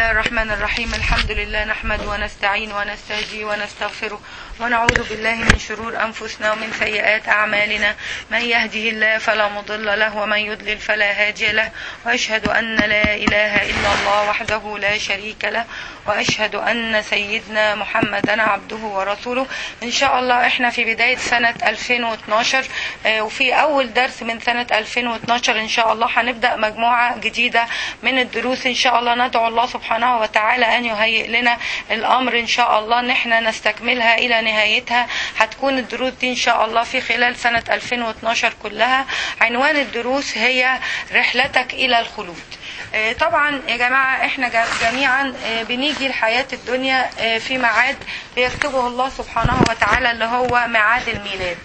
الله الرحمن الرحيم الحمد لله نحمد ونستعين ونستهدي ونستغفره ونعوذ بالله من شرور أنفسنا ومن سيئات أعمالنا من يهده الله فلا مضل له ومن يضلل فلا هادي له وأشهد أن لا إله إلا الله وحده لا شريك له وأشهد أن سيدنا محمدا عبده ورسوله إن شاء الله إحنا في بداية سنة 2012 آه، وفي أول درس من سنة 2012 إن شاء الله هنبدأ مجموعة جديدة من الدروس إن شاء الله ندعو الله سبحانه وتعالى أن يهيئ لنا الأمر إن شاء الله إن إحنا نستكملها إلى نهايتها هتكون الدروس دي إن شاء الله في خلال سنة 2012 كلها عنوان الدروس هي رحلتك إلى الخلود آه، طبعا يا جماعة احنا جا- جميعا آه، بنيجي الحياة الدنيا آه، في ميعاد بيكتبه الله سبحانه وتعالى اللي هو ميعاد الميلاد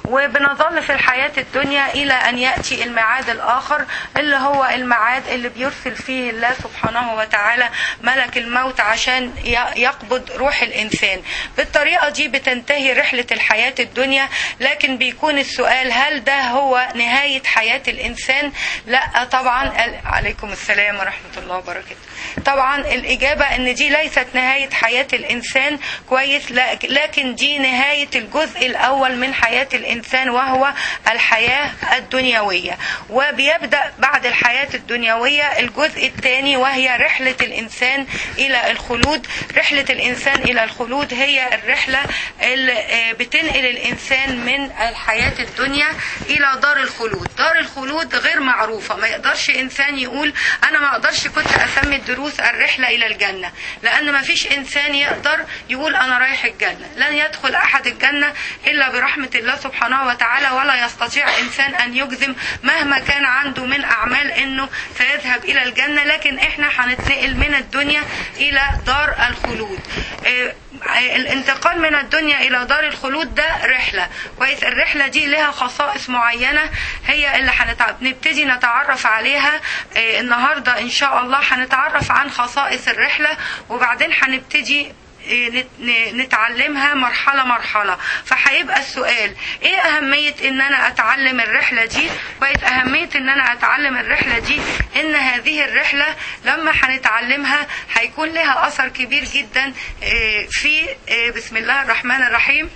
وبنظل في الحياة الدنيا إلى أن يأتي الميعاد الآخر اللي هو الميعاد اللي بيرسل فيه الله سبحانه وتعالى ملك الموت عشان ي- يقبض روح الإنسان بالطريقة دي بتنتهي رحلة الحياة الدنيا لكن بيكون السؤال هل ده هو نهاية حياة الإنسان لا طبعا عليكم السلام ورحمة الله وبركاته طبعا الإجابة أن دي ليست نهاية حياة الإنسان كويس لك- لكن دي نهاية الجزء الأول من حياة الإنسان وهو الحياة الدنيوية وبيبدأ بعد الحياة الدنيوية الجزء الثاني وهي رحلة الإنسان إلى الخلود رحلة الإنسان إلى الخلود هي الرحلة اللي آه، بتنقل الإنسان من الحياة الدنيا إلى دار الخلود دار الخلود غير معروفة ما يقدرش إنسان يقول أنا ما أقدرش كنت أسمي الدروس الرحلة إلى الجنة لأن ما فيش إنسان يقدر يقول أنا رايح الجنة لن يدخل أحد الجنة إلا برحمة الله سبحانه وتعالى ولا يستطيع إنسان أن يجزم مهما كان عنده من أعمال إنه سيذهب إلى الجنة لكن إحنا هنتنقل من الدنيا إلى دار الخلود آه، الانتقال من الدنيا إلى دار الخلود ده رحلة كويس الرحلة دي لها خصائص معينة هي اللي هنبتدي نتعرف عليها آه، النهاردة إن شاء الله هنتعرف عن خصائص الرحلة وبعدين هنبتدي نت- ن- نتعلمها مرحلة مرحلة فهيبقى السؤال ايه اهمية ان انا اتعلم الرحلة دي كويس اهمية ان انا اتعلم الرحلة دي ان هذه الرحلة لما هنتعلمها هيكون لها اثر كبير جدا آه، في آه، بسم الله الرحمن الرحيم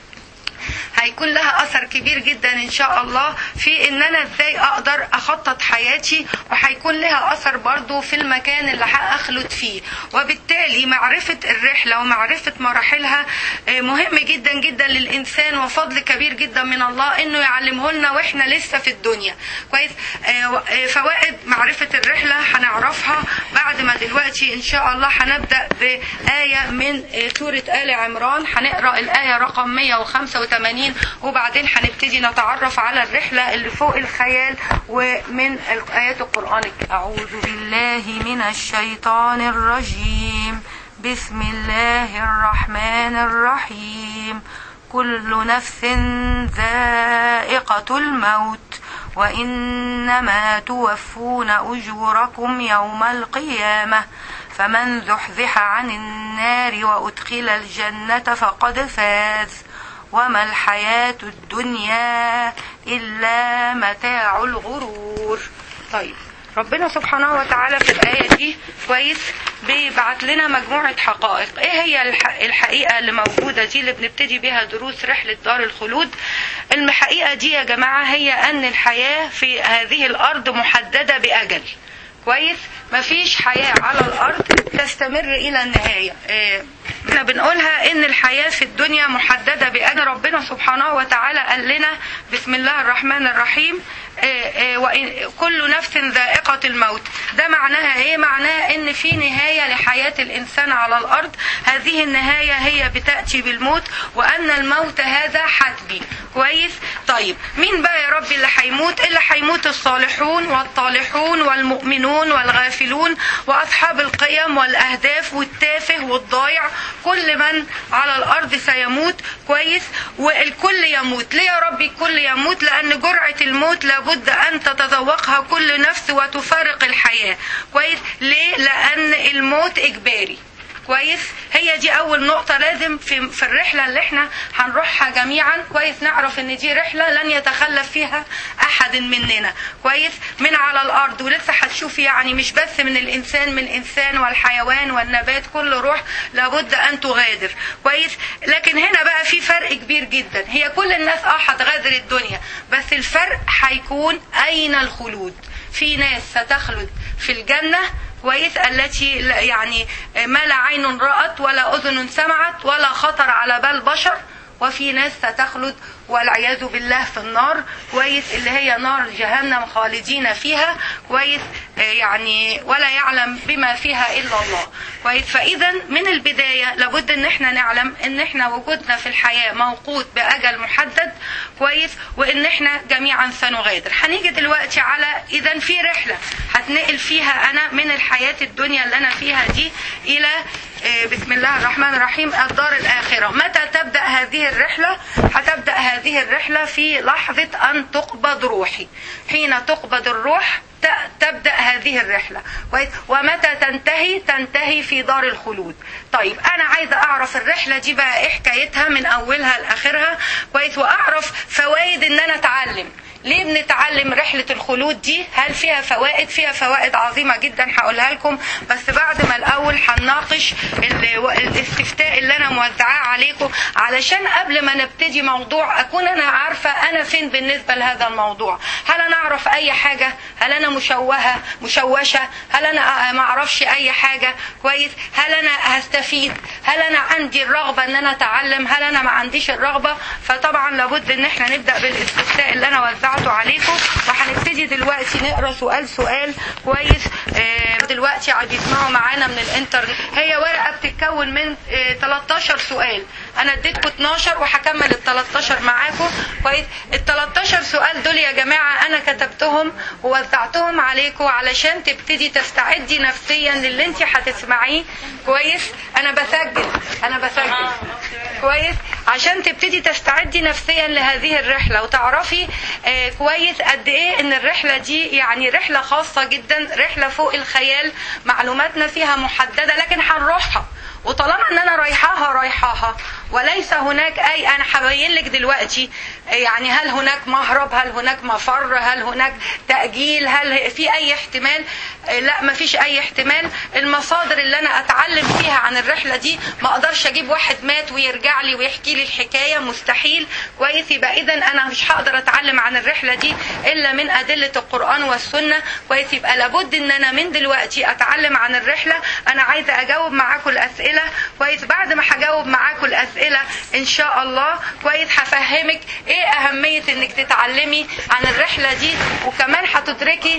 هيكون لها اثر كبير جدا ان شاء الله في ان انا ازاي اقدر اخطط حياتي وهيكون لها اثر برضو في المكان اللي هاخلد فيه وبالتالي معرفة الرحلة ومعرفة مراحلها آه، مهم جدا جدا للانسان وفضل كبير جدا من الله انه يعلمه لنا واحنا لسه في الدنيا كويس آه، و- آه، فوائد معرفة الرحلة هنعرفها بعد ما دلوقتي ان شاء الله هنبدأ بآية من آه، سورة آل عمران هنقرأ الآية رقم 185 وبعدين هنبتدي نتعرف على الرحلة اللي فوق الخيال ومن آيات القرآن الكريم. أعوذ بالله من الشيطان الرجيم بسم الله الرحمن الرحيم كل نفس ذائقة الموت وإنما توفون أجوركم يوم القيامة فمن زحزح عن النار وأدخل الجنة فقد فاز وما الحياة الدنيا إلا متاع الغرور طيب ربنا سبحانه وتعالى في الآية دي كويس بيبعت لنا مجموعة حقائق ايه هي الح- الحقيقة اللي موجودة دي اللي بنبتدي بيها دروس رحلة دار الخلود الحقيقة دي يا جماعة هي ان الحياة في هذه الارض محددة بأجل كويس مفيش حياة على الأرض تستمر إلى النهاية إيه، احنا بنقولها إن الحياة في الدنيا محددة بأن ربنا سبحانه وتعالى قال لنا بسم الله الرحمن الرحيم إيه، إيه، وإن كل نفس ذائقة الموت ده معناها ايه معناها ان في نهاية لحياة الانسان على الارض هذه النهاية هي بتأتي بالموت وان الموت هذا حتمي كويس طيب مين بقى يا ربي اللي هيموت اللي هيموت الصالحون والطالحون والمؤمنون والغافلون واصحاب القيم والاهداف والتافه والضايع كل من على الارض سيموت كويس والكل يموت ليه يا ربي الكل يموت لان جرعة الموت لابد ان تتذوقها كل نفس وتفارق الحياة كويس ليه لان الموت اجباري كويس هي دي اول نقطه لازم في في الرحله اللي احنا هنروحها جميعا كويس نعرف ان دي رحله لن يتخلف فيها احد مننا كويس من على الارض ولسه هتشوفي يعني مش بس من الانسان من الانسان والحيوان والنبات كل روح لابد ان تغادر كويس لكن هنا بقى في فرق كبير جدا هي كل الناس اه هتغادر الدنيا بس الفرق هيكون اين الخلود في ناس ستخلد في الجنه كويس التي يعني ما لا عين رأت ولا أذن سمعت ولا خطر على بال بشر وفي ناس ستخلد والعياذ بالله في النار كويس اللي هي نار جهنم خالدين فيها كويس يعني ولا يعلم بما فيها الا الله كويس فاذا من البدايه لابد ان احنا نعلم ان احنا وجودنا في الحياه موقوت باجل محدد كويس وان احنا جميعا سنغادر هنيجي دلوقتي على اذا في رحله هتنقل فيها انا من الحياه الدنيا اللي انا فيها دي الى بسم الله الرحمن الرحيم الدار الآخرة متى تبدأ هذه الرحلة هتبدأ هذه الرحلة في لحظة أن تقبض روحي حين تقبض الروح تبدأ هذه الرحلة كويس ومتى تنتهي تنتهي في دار الخلود طيب أنا عايزة أعرف الرحلة دي بقى إيه حكايتها من أولها لآخرها كويس وأعرف فوائد إن أنا أتعلم ليه بنتعلم رحلة الخلود دي هل فيها فوائد فيها فوائد عظيمة جدا هقولها لكم بس بعد ما الأول هنناقش الاستفتاء اللي أنا موزعاه عليكم علشان قبل ما نبتدي موضوع أكون أنا عارفة أنا فين بالنسبة لهذا الموضوع هل أنا أعرف أي حاجة هل أنا مشوهة مشوشة هل أنا ما أعرفش أي حاجة كويس هل أنا هستفيد هل أنا عندي الرغبة أن أنا أتعلم هل أنا ما عنديش الرغبة فطبعا لابد أن احنا نبدأ بالاستفتاء اللي أنا وزعته وزعته عليكم وهنبتدي دلوقتي نقرا سؤال سؤال كويس آه دلوقتي عاد يسمعوا معانا من الانترنت هي ورقه بتتكون من آه 13 سؤال انا اديتكم 12 وهكمل ال 13 معاكم كويس ال 13 سؤال دول يا جماعه انا كتبتهم ووزعتهم عليكم علشان تبتدي تستعدي نفسيا للي انت هتسمعيه كويس انا بسجل انا بسجل كويس عشان تبتدي تستعدي نفسيا لهذه الرحله وتعرفي آه كويس قد ايه ان الرحله دي يعني رحله خاصه جدا رحله فوق الخيال معلوماتنا فيها محدده لكن هنروحها وطالما ان انا رايحاها رايحاها وليس هناك اي انا هبين لك دلوقتي يعني هل هناك مهرب هل هناك مفر هل هناك تاجيل هل في اي احتمال لا ما فيش اي احتمال المصادر اللي انا اتعلم فيها عن الرحله دي ما اقدرش اجيب واحد مات ويرجع لي ويحكي لي الحكايه مستحيل كويس يبقى اذا انا مش هقدر اتعلم عن الرحله دي الا من ادله القران والسنه كويس يبقى لابد ان انا من دلوقتي اتعلم عن الرحله انا عايزه اجاوب معاكم الاسئله كويس بعد ما هجاوب معاكم الاسئله ان شاء الله كويس هفهمك ايه اهميه انك تتعلمي عن الرحله دي وكمان هتدركي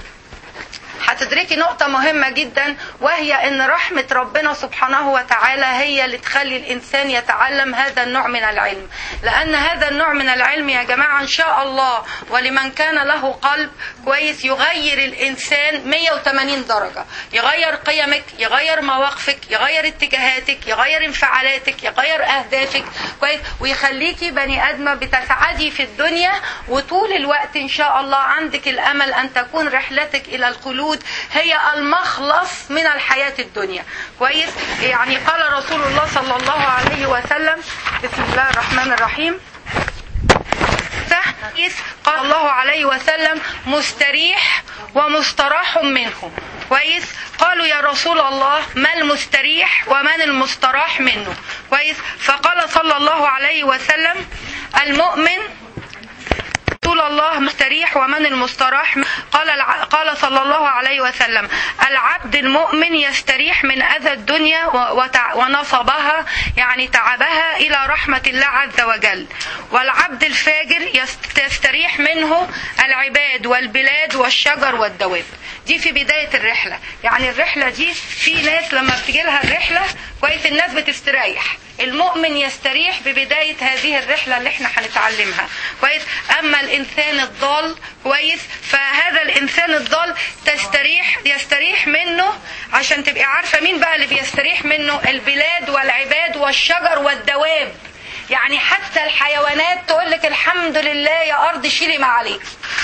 هتدركي نقطة مهمة جدا وهي ان رحمة ربنا سبحانه وتعالى هي اللي تخلي الانسان يتعلم هذا النوع من العلم لان هذا النوع من العلم يا جماعة ان شاء الله ولمن كان له قلب كويس يغير الانسان 180 درجة يغير قيمك يغير مواقفك يغير اتجاهاتك يغير انفعالاتك يغير اهدافك كويس ويخليكي بني ادمة بتسعدي في الدنيا وطول الوقت ان شاء الله عندك الامل ان تكون رحلتك الى الخلود هي المخلص من الحياة الدنيا كويس يعني قال رسول الله صلى الله عليه وسلم بسم الله الرحمن الرحيم قال الله عليه وسلم مستريح ومستراح منه كويس قالوا يا رسول الله ما المستريح ومن المستراح منه كويس فقال صلى الله عليه وسلم المؤمن رسول الله مستريح ومن المستراح قال قال صلى الله عليه وسلم العبد المؤمن يستريح من اذى الدنيا ونصبها يعني تعبها الى رحمه الله عز وجل والعبد الفاجر يستريح منه العباد والبلاد والشجر والدواب دي في بداية الرحلة يعني الرحلة دي في ناس لما بتجي لها الرحلة كويس الناس بتستريح المؤمن يستريح ببداية هذه الرحلة اللي احنا هنتعلمها كويس أما الإنسان الضال كويس فهذا الإنسان الضال تستريح يستريح منه عشان تبقي عارفة مين بقى اللي بيستريح منه البلاد والعباد والشجر والدواب يعني حتى الحيوانات تقول لك الحمد لله يا ارض شيلي ما عليك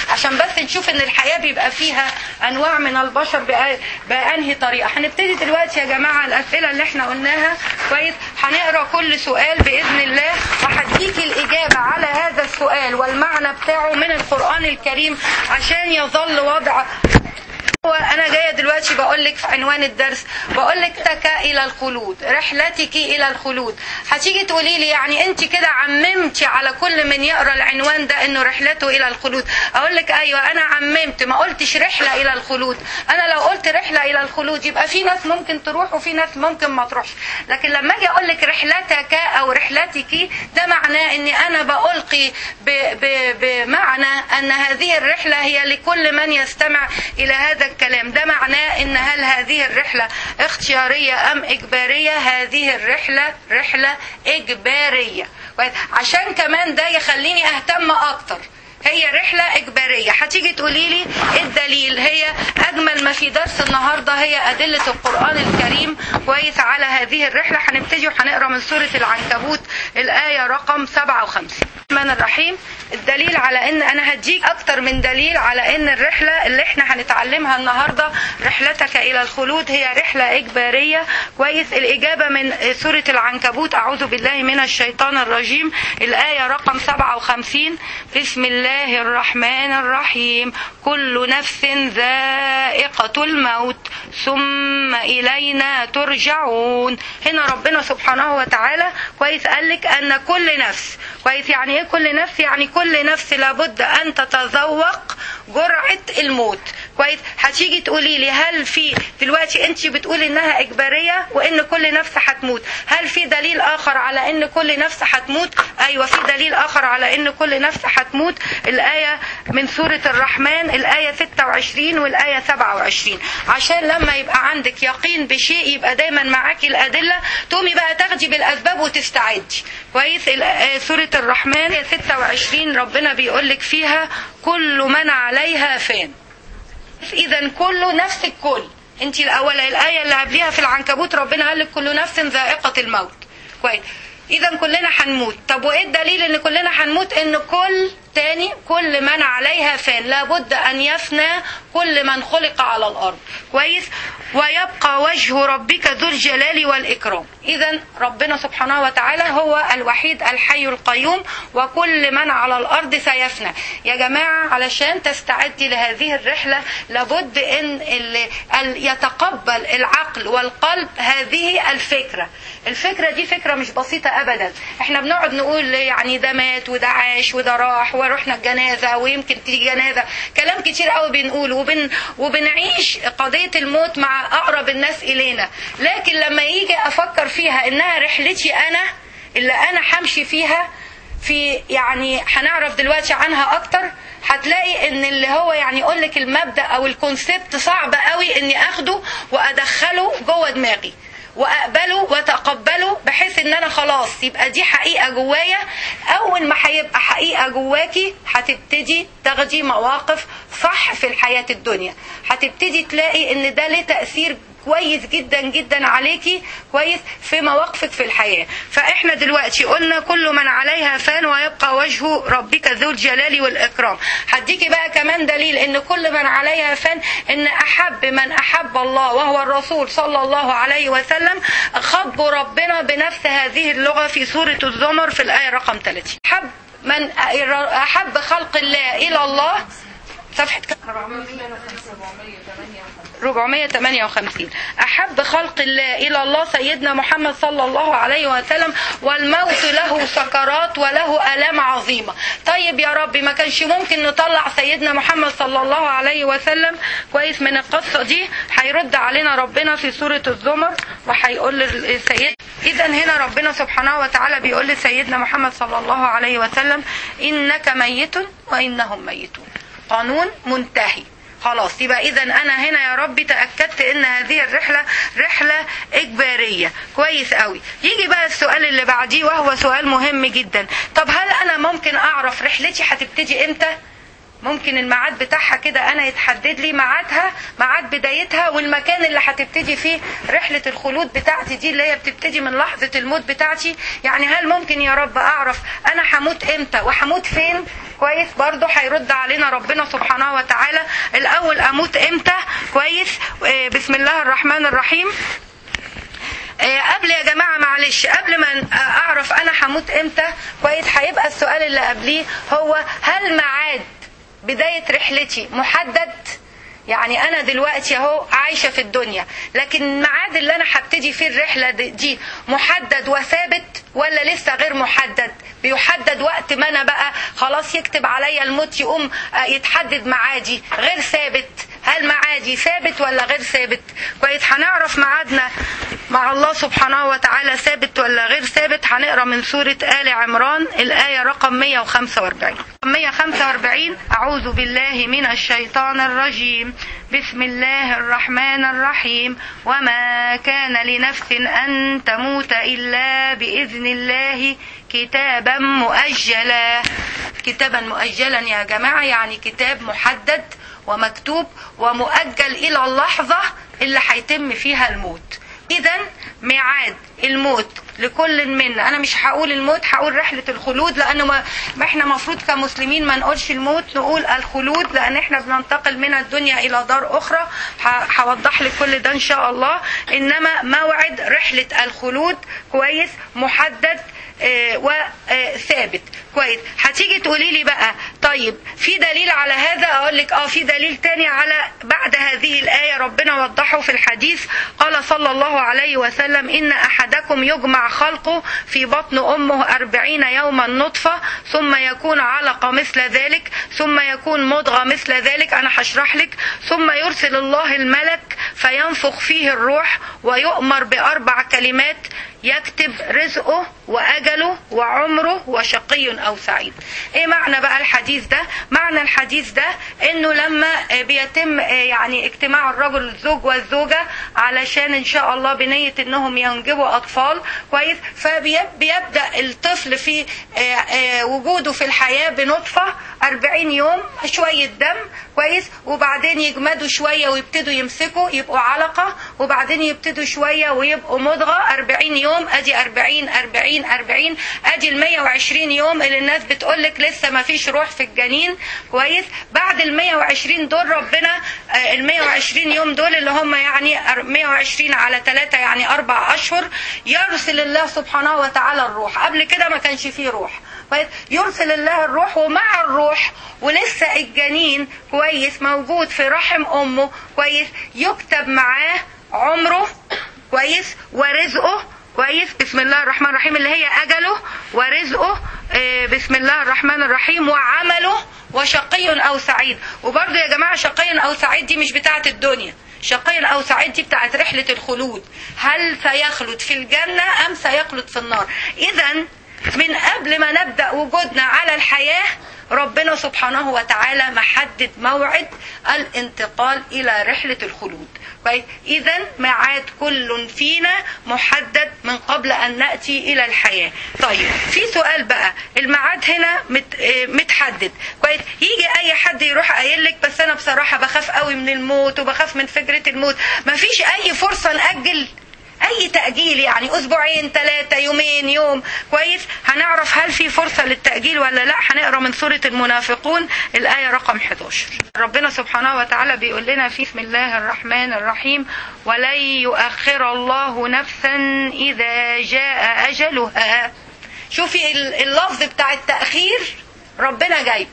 عشان بس نشوف ان الحياه بيبقى فيها انواع من البشر بأ- بانهي طريقه هنبتدي دلوقتي يا جماعه الاسئله اللي احنا قلناها كويس هنقرا كل سؤال باذن الله وهديكي الاجابه على هذا السؤال والمعنى بتاعه من القران الكريم عشان يظل وضع هو انا جايه دلوقتي بقول لك في عنوان الدرس بقول لك تك الى الخلود رحلتك الى الخلود هتيجي تقولي لي يعني انت كده عممتي على كل من يقرا العنوان ده انه رحلته الى الخلود اقول لك ايوه انا عممت ما قلتش رحله الى الخلود انا لو قلت رحله الى الخلود يبقى في ناس ممكن تروح وفي ناس ممكن ما تروحش لكن لما اجي اقول لك رحلتك او رحلتك ده معناه اني انا بألقي ب- ب- بمعنى ان هذه الرحله هي لكل من يستمع الى هذا الكلام ده معناه ان هل هذه الرحله اختياريه ام اجباريه هذه الرحله رحله اجباريه كويس؟ عشان كمان ده يخليني اهتم اكتر هي رحلة إجبارية هتيجي تقولي لي إيه الدليل هي أجمل ما في درس النهاردة هي أدلة القرآن الكريم كويس على هذه الرحلة هنبتدي وهنقرا من سورة العنكبوت الآية رقم 57 الرحمن الرحيم الدليل على ان انا هديك اكتر من دليل على ان الرحله اللي احنا هنتعلمها النهارده رحلتك الى الخلود هي رحله اجباريه كويس الاجابه من سوره العنكبوت اعوذ بالله من الشيطان الرجيم الايه رقم 57 بسم الله الرحمن الرحيم كل نفس ذائقه الموت ثم الينا ترجعون هنا ربنا سبحانه وتعالى كويس قال لك ان كل نفس كويس يعني ايه كل نفس يعني كل نفس لابد ان تتذوق جرعه الموت كويس هتيجي تقولي لي هل في دلوقتي انت بتقولي انها اجباريه وان كل نفس هتموت هل في دليل اخر على ان كل نفس هتموت ايوه في دليل اخر على ان كل نفس هتموت الايه من سوره الرحمن الايه 26 والايه 27 عشان لما يبقى عندك يقين بشيء يبقى دايما معاكي الادله تقومي بقى تاخدي بالاسباب وتستعدي كويس ال- آه، سوره الرحمن 26 ربنا بيقول لك فيها كل من عليها فان اذا كله نفس الكل انت الاول الايه اللي قبليها في العنكبوت ربنا قال لك كل نفس ذائقه الموت كويس اذا كلنا هنموت طب وايه الدليل ان كلنا هنموت ان كل تاني كل من عليها فان لابد ان يفنى كل من خلق على الارض كويس ويبقى وجه ربك ذو الجلال والاكرام اذا ربنا سبحانه وتعالى هو الوحيد الحي القيوم وكل من على الارض سيفنى يا جماعه علشان تستعدي لهذه الرحله لابد ان ال- ال- يتقبل العقل والقلب هذه الفكره الفكره دي فكره مش بسيطه ابدا احنا بنقعد نقول يعني ده مات وده عاش وده راح ورحنا الجنازه ويمكن تيجي جنازه كلام كتير قوي بنقوله وبن وبنعيش قضيه الموت مع اقرب الناس الينا لكن لما يجي افكر فيها انها رحلتي انا اللي انا همشي فيها في يعني هنعرف دلوقتي عنها اكتر هتلاقي ان اللي هو يعني يقول لك المبدا او الكونسبت صعب قوي اني اخده وادخله جوه دماغي واقبله واتقبله بحيث ان انا خلاص يبقى دي حقيقه جوايا اول ما هيبقى حقيقه جواكي هتبتدي تاخدي مواقف صح في الحياه الدنيا هتبتدي تلاقي ان ده ليه تاثير كويس جدا جدا عليكي كويس في مواقفك في الحياه فاحنا دلوقتي قلنا كل من عليها فان ويبقى وجه ربك ذو الجلال والاكرام هديكي بقى كمان دليل ان كل من عليها فان ان احب من احب الله وهو الرسول صلى الله عليه وسلم خب ربنا بنفس هذه اللغه في سوره الزمر في الايه رقم 30 احب من احب خلق الله الى الله صفحه كام 458 أحب خلق الله إلى الله سيدنا محمد صلى الله عليه وسلم والموت له سكرات وله آلام عظيمة طيب يا ربي ما كانش ممكن نطلع سيدنا محمد صلى الله عليه وسلم كويس من القصة دي هيرد علينا ربنا في سورة الزمر وهيقول للسيد إذا هنا ربنا سبحانه وتعالى بيقول لسيدنا محمد صلى الله عليه وسلم إنك ميت وإنهم ميتون قانون منتهي خلاص يبقى اذا انا هنا يا ربي تاكدت ان هذه الرحله رحله اجباريه كويس قوي يجي بقى السؤال اللي بعديه وهو سؤال مهم جدا طب هل انا ممكن اعرف رحلتي هتبتدي امتى ممكن الميعاد بتاعها كده انا يتحدد لي ميعادها ميعاد بدايتها والمكان اللي هتبتدي فيه رحله الخلود بتاعتي دي اللي هي بتبتدي من لحظه الموت بتاعتي يعني هل ممكن يا رب اعرف انا هموت امتى وهموت فين كويس برضه هيرد علينا ربنا سبحانه وتعالى الاول اموت امتى كويس آه، بسم الله الرحمن الرحيم آه، قبل يا جماعه معلش قبل ما اعرف انا هموت امتى كويس هيبقى السؤال اللي قبليه هو هل ميعاد بدايه رحلتي محدد يعني انا دلوقتي اهو عايشه في الدنيا لكن الميعاد اللي انا هبتدي فيه الرحله دي- دي محدد وثابت ولا لسه غير محدد بيحدد وقت ما انا بقى خلاص يكتب عليا الموت يقوم آه، يتحدد ميعادي غير ثابت هل ميعادي ثابت ولا غير ثابت كويس هنعرف ميعادنا مع الله سبحانه وتعالى ثابت ولا غير ثابت هنقرا من سوره ال عمران الايه رقم 145 145 اعوذ بالله من الشيطان الرجيم بسم الله الرحمن الرحيم وما كان لنفس ان تموت الا باذن الله كتابا مؤجلا كتابا مؤجلا يا جماعه يعني كتاب محدد ومكتوب ومؤجل الى اللحظه اللي هيتم فيها الموت اذا ميعاد الموت لكل منا انا مش هقول الموت هقول رحله الخلود لانه ما, ما احنا مفروض كمسلمين ما نقولش الموت نقول الخلود لان احنا بننتقل من الدنيا الى دار اخرى ه- هوضح لك كل ده ان شاء الله انما موعد رحله الخلود كويس محدد آه، وثابت كويس هتيجي تقولي لي بقى طيب في دليل على هذا اقول لك اه في دليل تاني على بعد هذه الايه ربنا وضحه في الحديث قال صلى الله عليه وسلم ان احدكم يجمع خلقه في بطن امه أربعين يوما نطفه ثم يكون علقه مثل ذلك ثم يكون مضغه مثل ذلك انا هشرح لك ثم يرسل الله الملك فينفخ فيه الروح ويؤمر باربع كلمات يكتب رزقه واجله وعمره وشقي او سعيد ايه معنى بقى الحديث ده معنى الحديث ده انه لما آه، بيتم آه، يعني اجتماع الرجل الزوج والزوجه علشان ان شاء الله بنيه انهم ينجبوا اطفال كويس فبيبدا الطفل في آه، آه، وجوده في الحياه بنطفه 40 يوم شويه دم كويس وبعدين يجمدوا شويه ويبتدوا يمسكوا يبقوا علقه وبعدين يبتدوا شويه ويبقوا مضغه 40 يوم ادي 40 40 40 ادي ال 120 يوم اللي الناس بتقول لك لسه ما فيش روح في الجنين كويس بعد ال 120 دول ربنا آه، ال 120 يوم دول اللي هم يعني أر- 120 على 3 يعني اربع اشهر يرسل الله سبحانه وتعالى الروح قبل كده ما كانش فيه روح كويس يرسل الله الروح ومع الروح ولسه الجنين كويس موجود في رحم امه كويس يكتب معاه عمره كويس ورزقه كويس بسم الله الرحمن الرحيم اللي هي اجله ورزقه آه، بسم الله الرحمن الرحيم وعمله وشقي او سعيد وبرضه يا جماعه شقي او سعيد دي مش بتاعه الدنيا شقي او سعيد دي بتاعت رحله الخلود هل سيخلد في الجنه ام سيخلد في النار اذا من قبل ما نبدا وجودنا على الحياه ربنا سبحانه وتعالى محدد موعد الانتقال الى رحله الخلود كويس اذا ميعاد كل فينا محدد من قبل ان ناتي الى الحياه طيب في سؤال بقى الميعاد هنا مت آه، متحدد كويس يجي اي حد يروح قايل لك بس انا بصراحه بخاف قوي من الموت وبخاف من فكره الموت مفيش اي فرصه ناجل اي تاجيل يعني اسبوعين ثلاثه يومين يوم كويس هنعرف هل في فرصه للتاجيل ولا لا هنقرا من سوره المنافقون الايه رقم 11 ربنا سبحانه وتعالى بيقول لنا في بسم الله الرحمن الرحيم ولن يؤخر الله نفسا اذا جاء اجلها شوفي ال- اللفظ بتاع التاخير ربنا جايبه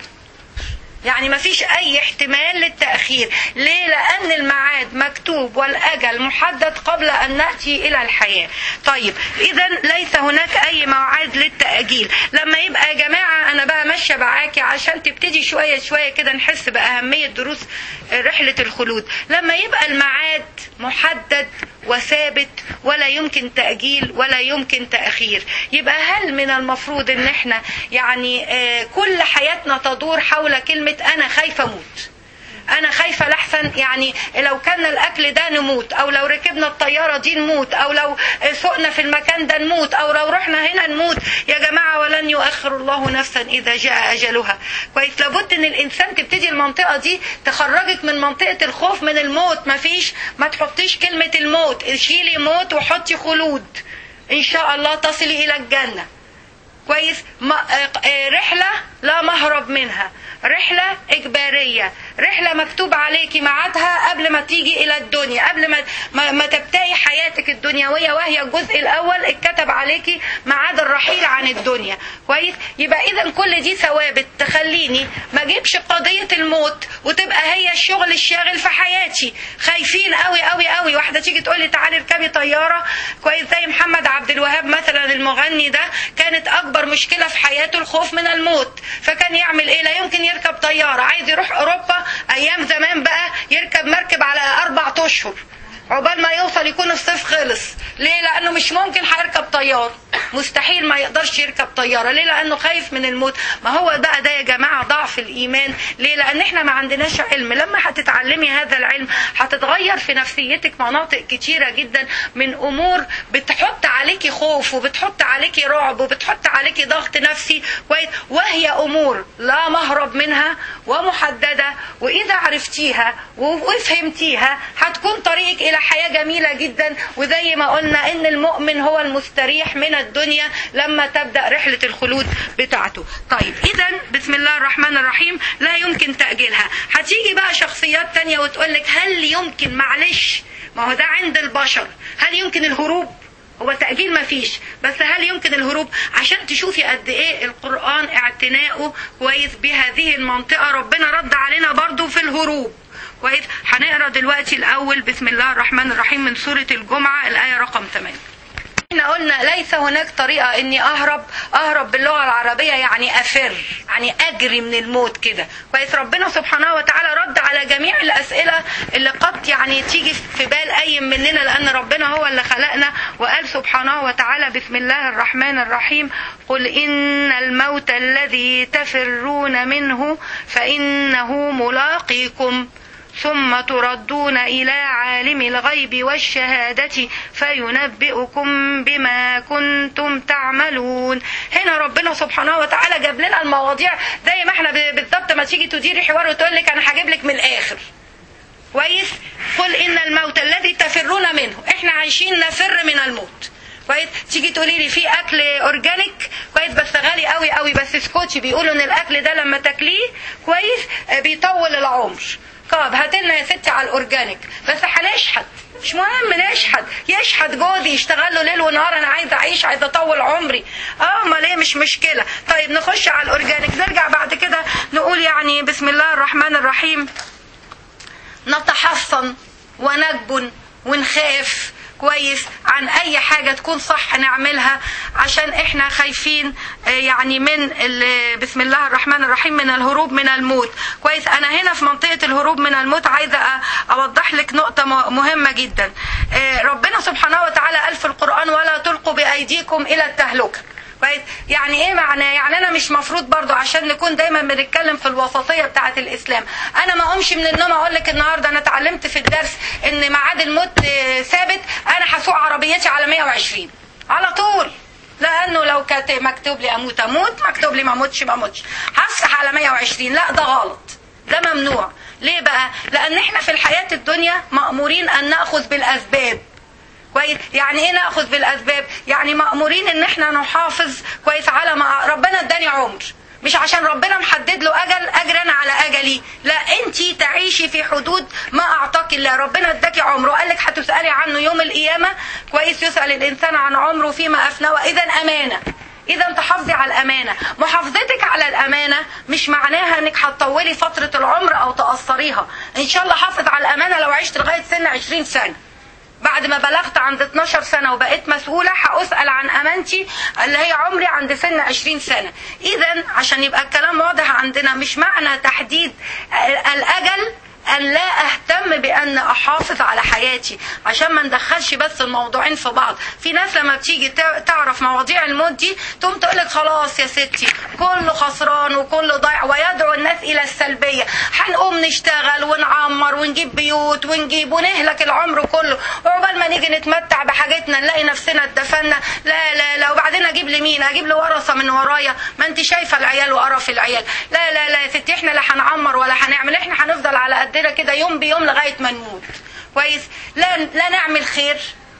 يعني ما فيش اي احتمال للتأخير ليه لان الميعاد مكتوب والاجل محدد قبل ان نأتي الى الحياة طيب اذا ليس هناك اي موعد للتأجيل لما يبقى يا جماعة انا بقى ماشية معاكي عشان تبتدي شوية شوية كده نحس باهمية دروس رحلة الخلود لما يبقى الميعاد محدد وثابت ولا يمكن تأجيل ولا يمكن تأخير يبقى هل من المفروض ان احنا يعني آه، كل حياتنا تدور حول كلمة انا خايفة اموت انا خايفه لحسن يعني لو كان الاكل ده نموت او لو ركبنا الطياره دي نموت او لو سقنا في المكان ده نموت او لو رحنا هنا نموت يا جماعه ولن يؤخر الله نفسا اذا جاء اجلها كويس لابد ان الانسان تبتدي المنطقه دي تخرجك من منطقه الخوف من الموت مفيش ما تحطيش كلمه الموت شيلي موت وحطي خلود ان شاء الله تصلي الى الجنه كويس رحلة لا مهرب منها رحلة إجبارية رحلة مكتوب عليكي ميعادها قبل ما تيجي إلى الدنيا قبل ما, ما, ما تبتدي حياتك الدنيوية وهي الجزء الأول اتكتب عليكي ميعاد الرحيل عن الدنيا كويس يبقى إذا كل دي ثوابت تخليني ما أجيبش قضية الموت وتبقى هي الشغل الشاغل في حياتي خايفين قوي قوي قوي واحدة تيجي تقول لي تعالي اركبي طيارة كويس زي محمد عبد الوهاب مثلا المغني ده كانت أكبر مشكلة في حياته الخوف من الموت فكان يعمل إيه لا يمكن يركب طيارة عايز يروح أوروبا أيام زمان بقى يركب مركب على أربع أشهر عقبال ما يوصل يكون الصيف خلص ليه لانه مش ممكن هيركب طياره مستحيل ما يقدرش يركب طياره ليه لانه خايف من الموت ما هو بقى ده يا جماعه ضعف الايمان ليه لان احنا ما عندناش علم لما هتتعلمي هذا العلم هتتغير في نفسيتك مناطق كتيره جدا من امور بتحط عليكي خوف وبتحط عليكي رعب وبتحط عليكي ضغط نفسي كويس وهي امور لا مهرب منها ومحدده واذا عرفتيها وفهمتيها هتكون طريقك الى حياة جميلة جدا وزي ما قلنا ان المؤمن هو المستريح من الدنيا لما تبدأ رحلة الخلود بتاعته طيب اذا بسم الله الرحمن الرحيم لا يمكن تأجيلها هتيجي بقى شخصيات تانية وتقولك هل يمكن معلش ما هو ده عند البشر هل يمكن الهروب هو تأجيل ما فيش بس هل يمكن الهروب عشان تشوفي قد ايه القرآن اعتناؤه كويس بهذه المنطقة ربنا رد علينا برضو في الهروب كويس هنقرا دلوقتي الاول بسم الله الرحمن الرحيم من سوره الجمعه الايه رقم 8 احنا قلنا ليس هناك طريقة اني اهرب اهرب باللغة العربية يعني افر يعني اجري من الموت كده كويس ربنا سبحانه وتعالى رد على جميع الاسئلة اللي قد يعني تيجي في بال اي مننا لان ربنا هو اللي خلقنا وقال سبحانه وتعالى بسم الله الرحمن الرحيم قل ان الموت الذي تفرون منه فانه ملاقيكم ثم تردون إلى عالم الغيب والشهادة فينبئكم بما كنتم تعملون هنا ربنا سبحانه وتعالى جاب لنا المواضيع زي ما احنا بالضبط ما تيجي تديري حوار وتقول لك انا هجيب لك من الاخر كويس قل ان الموت الذي تفرون منه احنا عايشين نفر من الموت كويس تيجي تقولي لي في اكل اورجانيك كويس بس غالي قوي قوي بس اسكتي بيقولوا ان الاكل ده لما تاكليه كويس بيطول العمر طب هات لنا يا ستي على الاورجانيك بس هنشحت مش مهم نشحت يشحت جوزي يشتغل له ليل ونهار انا عايزه اعيش عايزه اطول عمري اه امال ايه مش مشكله طيب نخش على الاورجانيك نرجع بعد كده نقول يعني بسم الله الرحمن الرحيم نتحصن ونجبن ونخاف كويس عن اي حاجة تكون صح نعملها عشان احنا خايفين يعني من بسم الله الرحمن الرحيم من الهروب من الموت كويس انا هنا في منطقة الهروب من الموت عايزة اوضح لك نقطة مهمة جدا ربنا سبحانه وتعالى قال في القرآن ولا تلقوا بايديكم الى التهلكة كويس يعني ايه معناه يعني انا مش مفروض برضو عشان نكون دايما بنتكلم في الوسطيه بتاعه الاسلام انا ما اقومش من النوم اقول لك النهارده انا اتعلمت في الدرس ان ميعاد الموت ثابت انا هسوق عربيتي على 120 على طول لانه لو كانت مكتوب لي اموت اموت مكتوب لي ما اموتش ما اموتش هفسح على 120 لا ده غلط ده ممنوع ليه بقى لان احنا في الحياه الدنيا مامورين ان ناخذ بالاسباب كويس يعني ايه ناخذ بالاسباب يعني مامورين ان احنا نحافظ كويس على ما ربنا اداني عمر مش عشان ربنا محدد له اجل اجر انا على اجلي لا انت تعيشي في حدود ما اعطاك الله ربنا اداكي عمر وقال لك هتسالي عنه يوم القيامه كويس يسال الانسان عن عمره فيما افناه اذا امانه اذا تحافظي على الامانه محافظتك على الامانه مش معناها انك هتطولي فتره العمر او تقصريها ان شاء الله حافظ على الامانه لو عشت لغايه سن 20 سنه بعد ما بلغت عند 12 سنة وبقيت مسؤولة هأسأل عن أمانتي اللي هي عمري عند سن 20 سنة إذا عشان يبقى الكلام واضح عندنا مش معنى تحديد الأجل أن لا أهتم بأن أحافظ على حياتي عشان ما ندخلش بس الموضوعين في بعض في ناس لما بتيجي تعرف مواضيع الموت دي تقوم تقولك خلاص يا ستي كله خسران وكله ضايع ويدعو الناس إلى السلبية هنقوم نشتغل ونعمر ونجيب بيوت ونجيب ونهلك العمر كله وعقبال ما نيجي نتمتع بحاجتنا نلاقي نفسنا اتدفنا لا لا لا وبعدين أجيب لمين أجيب لورثة من ورايا ما أنت شايفة العيال وقرف العيال لا لا لا يا ستي احنا لا هنعمر ولا هنعمل احنا هنفضل على قد عندنا كده يوم بيوم لغايه ما نموت كويس لا لا نعمل خير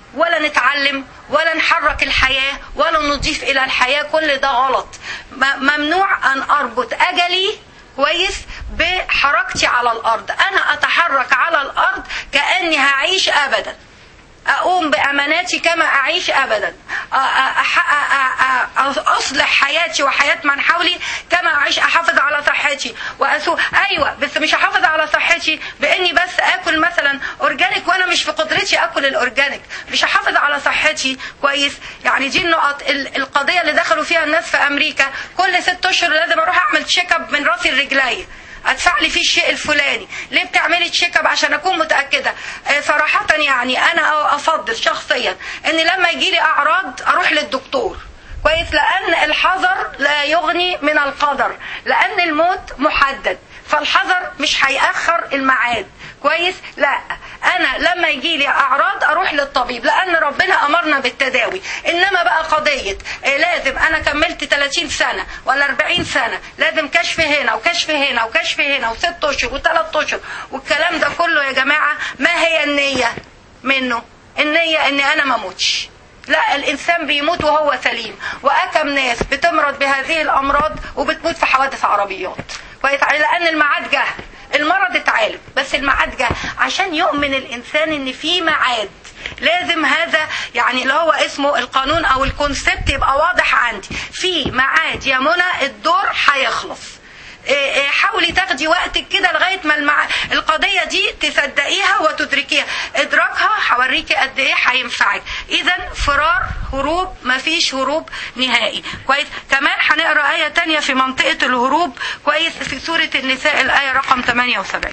ولا نتعلم ولا نحرك الحياة ولا نضيف إلى الحياة كل ده غلط م- ممنوع أن أربط أجلي كويس بحركتي على الأرض أنا أتحرك على الأرض كأني هعيش أبدا أقوم بأماناتي كما أعيش أبدا أ- أ- أح- أ- أ- أ- أصلح حياتي وحياة من حولي كما أعيش أحافظ على صحتي وأسوء أيوة بس مش أحافظ على صحتي بإني بس آكل مثلا أورجانيك وأنا مش في قدرتي آكل الأورجانيك مش أحافظ على صحتي كويس يعني دي النقط ال- القضية اللي دخلوا فيها الناس في أمريكا كل ست أشهر لازم أروح أعمل تشيك اب من راسي لرجلي ادفع لي فيه الشيء الفلاني ليه بتعملي تشيك اب عشان اكون متاكده آه، صراحه يعني انا افضل شخصيا ان لما يجي لي اعراض اروح للدكتور كويس لان الحذر لا يغني من القدر لان الموت محدد فالحذر مش هيأخر الميعاد كويس لا انا لما يجي لي اعراض اروح للطبيب لان ربنا امرنا بالتداوي انما بقى قضيه آه، لازم انا كملت 30 سنه ولا 40 سنه لازم كشف هنا وكشف هنا وكشف هنا وست اشهر وثلاث اشهر والكلام ده كله يا جماعه ما هي النيه منه النيه ان انا ما اموتش لا الانسان بيموت وهو سليم واكم ناس بتمرض بهذه الامراض وبتموت في حوادث عربيات كويس لان الميعاد جه المرض اتعالج بس الميعاد جه عشان يؤمن الانسان ان في ميعاد لازم هذا يعني اللي هو اسمه القانون او الكونسبت يبقى واضح عندي في ميعاد يا منى الدور هيخلص إيه إيه حاولي تاخدي وقتك كده لغايه ما المع... القضيه دي تصدقيها وتدركيها ادراكها هوريكي قد ايه هينفعك اذا فرار هروب مفيش هروب نهائي كويس كمان هنقرا ايه تانية في منطقه الهروب كويس في سوره النساء الايه رقم 78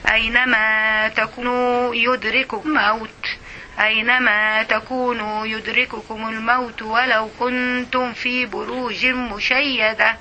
اينما تكونوا يدرككم الموت أينما تكونوا يدرككم الموت ولو كنتم في بروج مشيده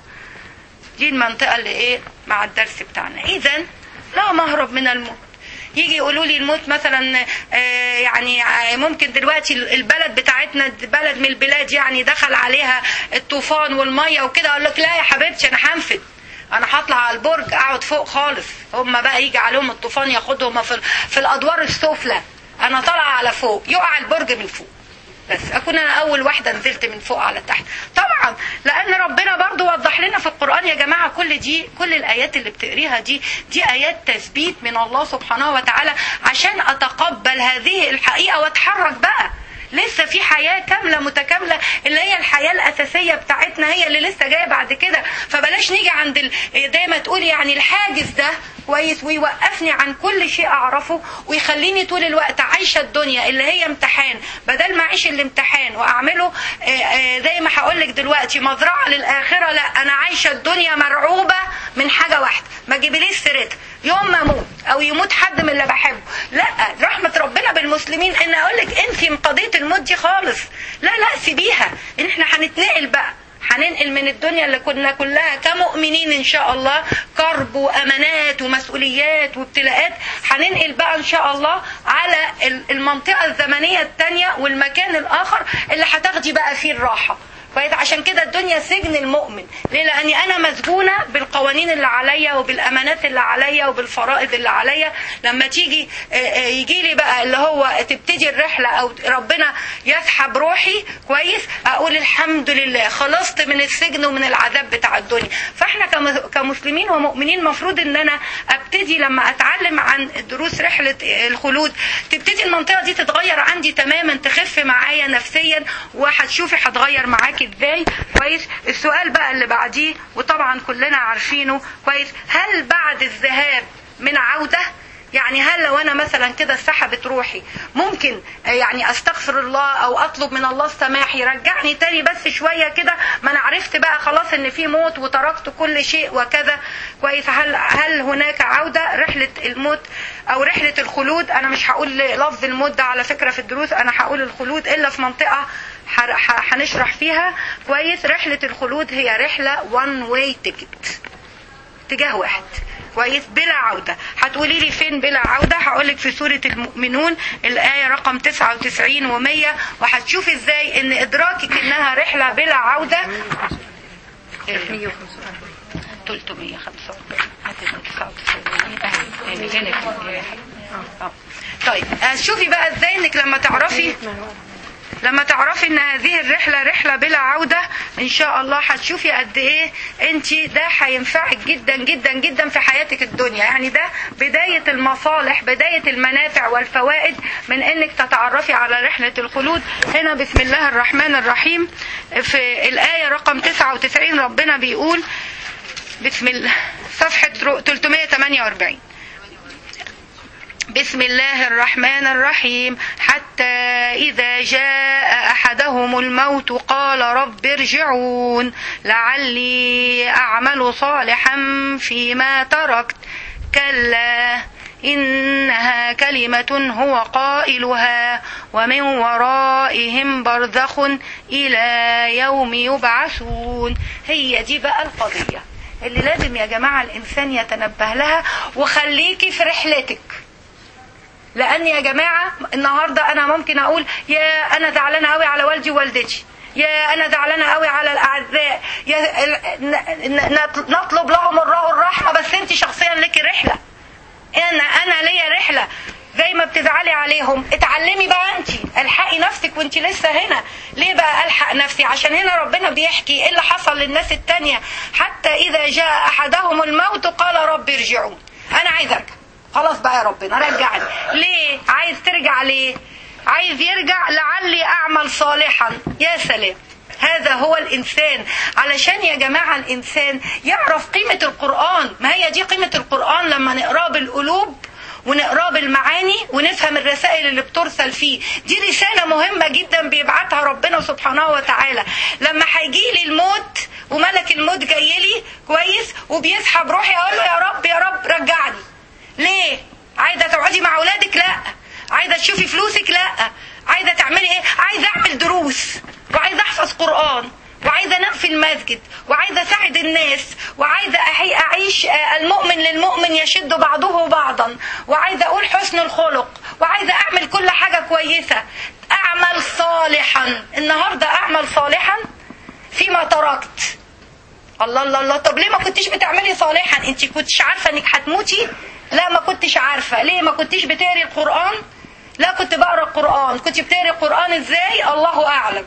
دي المنطقة اللي ايه مع الدرس بتاعنا اذا لا مهرب من الموت يجي يقولوا لي الموت مثلا آه، يعني آه، ممكن دلوقتي البلد بتاعتنا بلد من البلاد يعني دخل عليها الطوفان والميه وكده اقول لك لا يا حبيبتي انا هنفد انا هطلع على البرج اقعد فوق خالص هم بقى يجي عليهم الطوفان ياخدهم في, في الادوار السفلى انا طالعه على فوق يقع البرج من فوق بس اكون انا اول واحده نزلت من فوق على تحت طبعا لان ربنا برضو وضح لنا في القران يا جماعه كل دي كل الايات اللي بتقريها دي دي ايات تثبيت من الله سبحانه وتعالى عشان اتقبل هذه الحقيقه واتحرك بقى لسه في حياة كاملة متكاملة اللي هي الحياة الأساسية بتاعتنا هي اللي لسه جاية بعد كده فبلاش نيجي عند ال... زي ما تقول يعني الحاجز ده كويس ويوقفني عن كل شيء أعرفه ويخليني طول الوقت عايشة الدنيا اللي هي امتحان بدل ما أعيش الامتحان وأعمله آه، آه، زي ما هقول لك دلوقتي مزرعة للآخرة لا أنا عايشة الدنيا مرعوبة من حاجة واحدة ما جيبليش سيرتها يوم ما اموت او يموت حد من اللي بحبه لا رحمه ربنا بالمسلمين ان اقول لك انسي من قضيه الموت دي خالص لا لا سيبيها ان احنا هنتنقل بقى هننقل من الدنيا اللي كنا كلها كمؤمنين ان شاء الله كرب وامانات ومسؤوليات وابتلاءات هننقل بقى ان شاء الله على المنطقه الزمنيه الثانيه والمكان الاخر اللي هتاخدي بقى فيه الراحه كويس عشان كده الدنيا سجن المؤمن ليه لاني انا مسجونه بالقوانين اللي عليا وبالامانات اللي عليا وبالفرائض اللي عليا لما تيجي يجي لي بقى اللي هو تبتدي الرحله او ربنا يسحب روحي كويس اقول الحمد لله خلصت من السجن ومن العذاب بتاع الدنيا فاحنا كمسلمين ومؤمنين مفروض ان انا ابتدي لما اتعلم عن دروس رحله الخلود تبتدي المنطقه دي تتغير عندي تماما تخف معايا نفسيا وهتشوفي هتغير معاكي ازاي كويس السؤال بقى اللي بعديه وطبعا كلنا عارفينه كويس هل بعد الذهاب من عوده يعني هل لو انا مثلا كده سحبت روحي ممكن يعني استغفر الله او اطلب من الله السماح يرجعني تاني بس شويه كده ما انا عرفت بقى خلاص ان في موت وتركت كل شيء وكذا كويس هل هل هناك عوده رحله الموت او رحله الخلود انا مش هقول لفظ الموت ده على فكره في الدروس انا هقول الخلود الا في منطقه هنشرح فيها كويس رحله الخلود هي رحله وان واي تيكت اتجاه واحد كويس بلا عودة هتقولي لي فين بلا عودة هقولك في سورة المؤمنون الآية رقم 99 و100 وهتشوفي ازاي ان ادراكك انها رحلة بلا عودة 345 هتبقى 99 هنا آه. طيب آه، شوفي بقى ازاي انك لما تعرفي لما تعرفي ان هذه الرحله رحله بلا عوده ان شاء الله هتشوفي قد ايه انت ده هينفعك جدا جدا جدا في حياتك الدنيا يعني ده بدايه المصالح بدايه المنافع والفوائد من انك تتعرفي على رحله الخلود هنا بسم الله الرحمن الرحيم في الايه رقم 99 ربنا بيقول بسم الله صفحه 348 بسم الله الرحمن الرحيم حتى إذا جاء أحدهم الموت قال رب ارجعون لعلي أعمل صالحا فيما تركت كلا إنها كلمة هو قائلها ومن ورائهم برزخ إلى يوم يبعثون هي دي بقى القضية اللي لازم يا جماعة الإنسان يتنبه لها وخليكي في رحلتك لان يا جماعه النهارده انا ممكن اقول يا انا زعلانه قوي على والدي ووالدتي يا انا زعلانه قوي على الاعزاء يا ن- ن- نطلب لهم الله الرحمه بس انت شخصيا لك رحله انا انا ليا رحله زي ما بتزعلي عليهم اتعلمي بقى انت الحقي نفسك وانت لسه هنا ليه بقى الحق نفسي عشان هنا ربنا بيحكي ايه اللي حصل للناس التانية حتى اذا جاء احدهم الموت قال رب ارجعون انا عايز ارجع خلاص بقى يا ربنا رجعني ليه عايز ترجع ليه عايز يرجع لعلي اعمل صالحا يا سلام هذا هو الانسان علشان يا جماعه الانسان يعرف قيمه القران ما هي دي قيمه القران لما نقراه بالقلوب ونقراه بالمعاني ونفهم الرسائل اللي بترسل فيه دي رسالة مهمة جدا بيبعتها ربنا سبحانه وتعالى لما هيجي لي الموت وملك الموت جاي لي كويس وبيسحب روحي اقول له يا رب يا رب رجعني ليه عايزه تقعدي مع اولادك لا عايزه تشوفي فلوسك لا عايزه تعملي ايه عايزه اعمل دروس وعايزه احفظ قران وعايزه انام في المسجد وعايزه اساعد الناس وعايزه أحي- اعيش آه، المؤمن للمؤمن يشد بعضه بعضا وعايزه اقول حسن الخلق وعايزه اعمل كل حاجه كويسه اعمل صالحا النهارده اعمل صالحا فيما تركت الله الله الله طب ليه ما كنتيش بتعملي صالحا انت كنتش عارفه انك هتموتي لا ما كنتش عارفه ليه ما كنتيش بتقري القران لا كنت بقرا القران كنت بتقري القران ازاي الله اعلم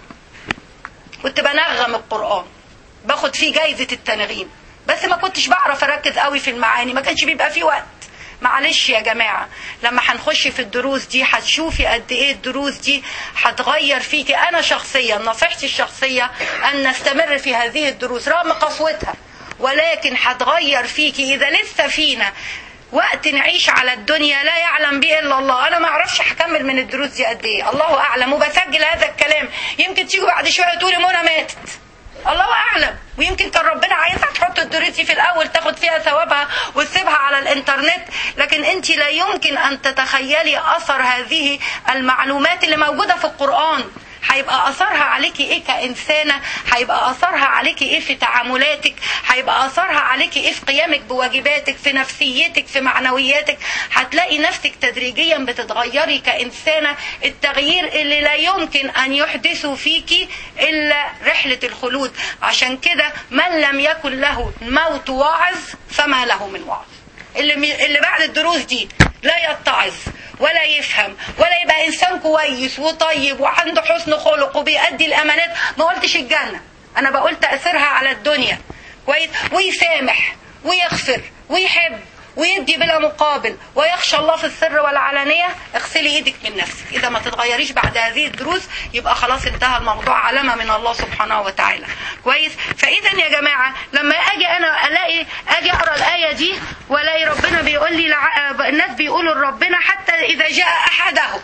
كنت بنغم القران باخد فيه جايزه التنغيم بس ما كنتش بعرف اركز قوي في المعاني ما كانش بيبقى فيه وقت معلش يا جماعة لما هنخش في الدروس دي هتشوفي قد ايه الدروس دي هتغير فيكي انا شخصيا نصيحتي الشخصية ان نستمر في هذه الدروس رغم قسوتها ولكن هتغير فيكي اذا لسه فينا وقت نعيش على الدنيا لا يعلم به الا الله انا ما اعرفش هكمل من الدروس دي قد ايه الله اعلم وبسجل هذا الكلام يمكن تيجي بعد شويه تقولي منى ماتت الله اعلم ويمكن كان ربنا عايزها تحط الدروس دي في الاول تاخد فيها ثوابها وتسيبها على الانترنت لكن انت لا يمكن ان تتخيلي اثر هذه المعلومات اللي موجوده في القران هيبقى اثرها عليكي ايه كانسانه هيبقى اثرها عليكي ايه في تعاملاتك هيبقى اثرها عليكي ايه في قيامك بواجباتك في نفسيتك في معنوياتك هتلاقي نفسك تدريجيا بتتغيري كانسانه التغيير اللي لا يمكن ان يحدثه فيكي الا رحله الخلود عشان كده من لم يكن له موت واعظ فما له من واعظ اللي اللي بعد الدروس دي لا يتعظ ولا يفهم ولا يبقى انسان كويس وطيب وعنده حسن خلق وبيأدي الامانات ما قلتش الجنه انا بقول تاثيرها على الدنيا كويس ويسامح ويغفر ويحب ويدي بلا مقابل ويخشى الله في السر والعلانية اغسلي ايدك من نفسك اذا ما تتغيريش بعد هذه الدروس يبقى خلاص انتهى الموضوع علامة من الله سبحانه وتعالى كويس فاذا يا جماعة لما اجي انا الاقي اجي اقرا الاية دي والاقي ربنا بيقول لي لع... الناس بيقولوا لربنا حتى اذا جاء احدهم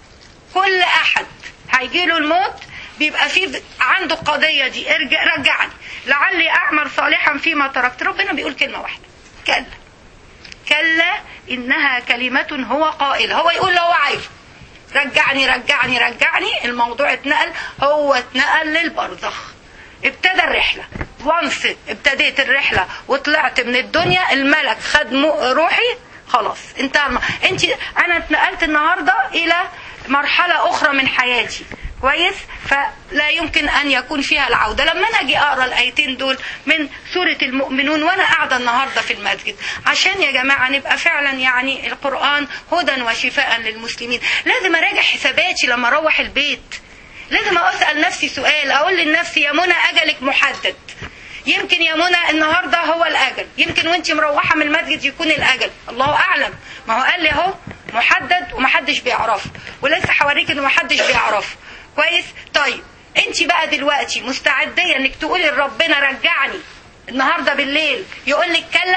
كل احد هيجي له الموت بيبقى في عنده القضية دي ارجع رجعني لعلي اعمل صالحا فيما تركت ربنا بيقول كلمة واحدة كلا كلا انها كلمة هو قائل هو يقول اللي هو عايزه رجعني رجعني رجعني الموضوع اتنقل هو اتنقل للبرزخ ابتدى الرحلة وانس ابتديت الرحلة وطلعت من الدنيا الملك خد روحي خلاص انتهى الم... انت انا اتنقلت النهاردة الى مرحلة اخرى من حياتي كويس فلا يمكن ان يكون فيها العوده لما انا اجي اقرا الايتين دول من سوره المؤمنون وانا قاعده النهارده في المسجد عشان يا جماعه نبقى فعلا يعني القران هدى وشفاء للمسلمين لازم اراجع حساباتي لما اروح البيت لازم اسال نفسي سؤال اقول لنفسي يا منى اجلك محدد يمكن يا منى النهارده هو الاجل يمكن وانت مروحه من المسجد يكون الاجل الله اعلم ما هو قال لي اهو محدد ومحدش بيعرفه ولسه حواليك انه محدش بيعرفه كويس طيب انت بقى دلوقتي مستعديه انك تقولي لربنا رجعني النهارده بالليل يقول لك كلا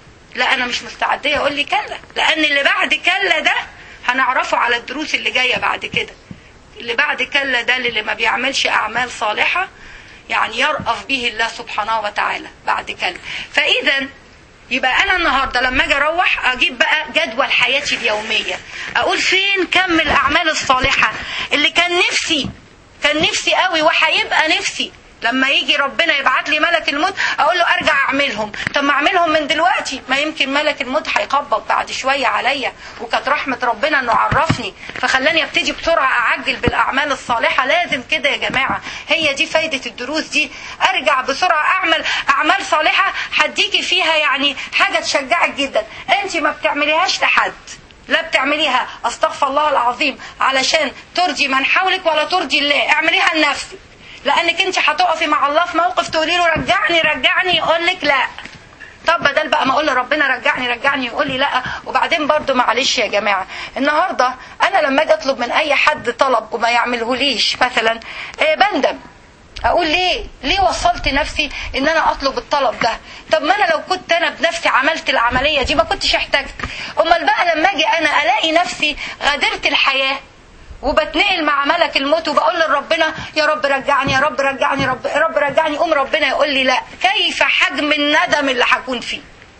لا انا مش مستعديه اقول لي كلا لان اللي بعد كلا ده هنعرفه على الدروس اللي جايه بعد كده اللي بعد كلا ده اللي ما بيعملش اعمال صالحه يعني يرأف به الله سبحانه وتعالى بعد كلا فاذا يبقى انا النهارده لما اجي اروح اجيب بقى جدول حياتي اليوميه اقول فين كم الاعمال الصالحه اللي كان نفسي كان نفسي قوي وهيبقى نفسي لما يجي ربنا يبعت لي ملك الموت اقول له ارجع اعملهم طب ما اعملهم من دلوقتي ما يمكن ملك الموت هيقبض بعد شويه عليا وكانت رحمه ربنا انه عرفني فخلاني ابتدي بسرعه اعجل بالاعمال الصالحه لازم كده يا جماعه هي دي فايده الدروس دي ارجع بسرعه اعمل اعمال صالحه هديكي فيها يعني حاجه تشجعك جدا انت ما بتعمليهاش لحد لا بتعمليها استغفر الله العظيم علشان ترضي من حولك ولا ترضي الله اعمليها لنفسك لانك انت هتقفي مع الله في موقف تقولي له رجعني رجعني يقول لك لا طب بدل بقى ما اقول لربنا رجعني رجعني يقول لي لا وبعدين برضو معلش يا جماعه النهارده انا لما اجي اطلب من اي حد طلب وما يعملهوليش مثلا إيه بندم اقول ليه ليه وصلت نفسي ان انا اطلب الطلب ده طب ما انا لو كنت انا بنفسي عملت العمليه دي ما كنتش احتاجت امال بقى لما اجي انا الاقي نفسي غادرت الحياه وبتنقل مع ملك الموت وبقول لربنا يا رب رجعني يا رب رجعني رب يا رب رجعني قوم ربنا يقول لي لا كيف حجم الندم اللي هكون فيه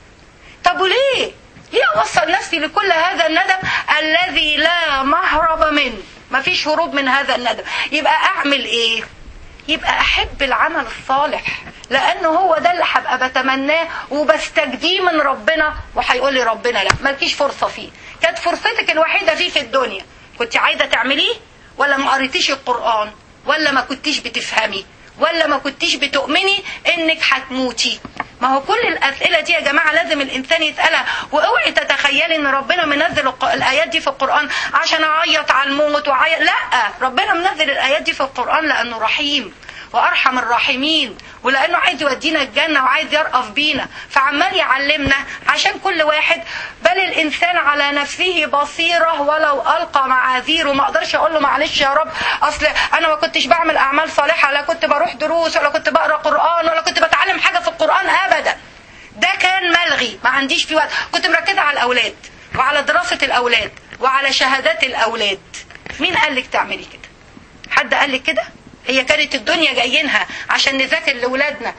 طب وليه ليه اوصل نفسي لكل هذا الندم الذي لا مهرب منه مفيش هروب من هذا الندم يبقى اعمل ايه يبقى احب العمل الصالح لانه هو ده اللي هبقى بتمناه وبستجديه من ربنا وهيقول لي ربنا لا مالكيش فرصه فيه كانت فرصتك الوحيده فيه في الدنيا كنت عايزه تعمليه ولا ما قريتيش القران ولا ما كنتيش بتفهمي ولا ما كنتيش بتؤمني انك هتموتي ما هو كل الاسئله دي يا جماعه لازم الانسان يسالها واوعي تتخيلي ان ربنا منزل الايات دي في القران عشان اعيط على الموت وعيط لا ربنا منزل الايات دي في القران لانه رحيم وارحم الراحمين ولانه عايز يودينا الجنه وعايز يرأف بينا فعمال يعلمنا عشان كل واحد بل الانسان على نفسه بصيره ولو القى معاذيره ما اقدرش اقول له معلش يا رب اصل انا ما كنتش بعمل اعمال صالحه لا كنت بروح دروس ولا كنت بقرا قران ولا كنت بتعلم حاجه في القران ابدا ده كان ملغي ما عنديش فيه وقت كنت مركزه على الاولاد وعلى دراسه الاولاد وعلى شهادات الاولاد مين قال لك تعملي كده حد قال لك كده هي كانت الدنيا جايينها عشان نذاكر لاولادنا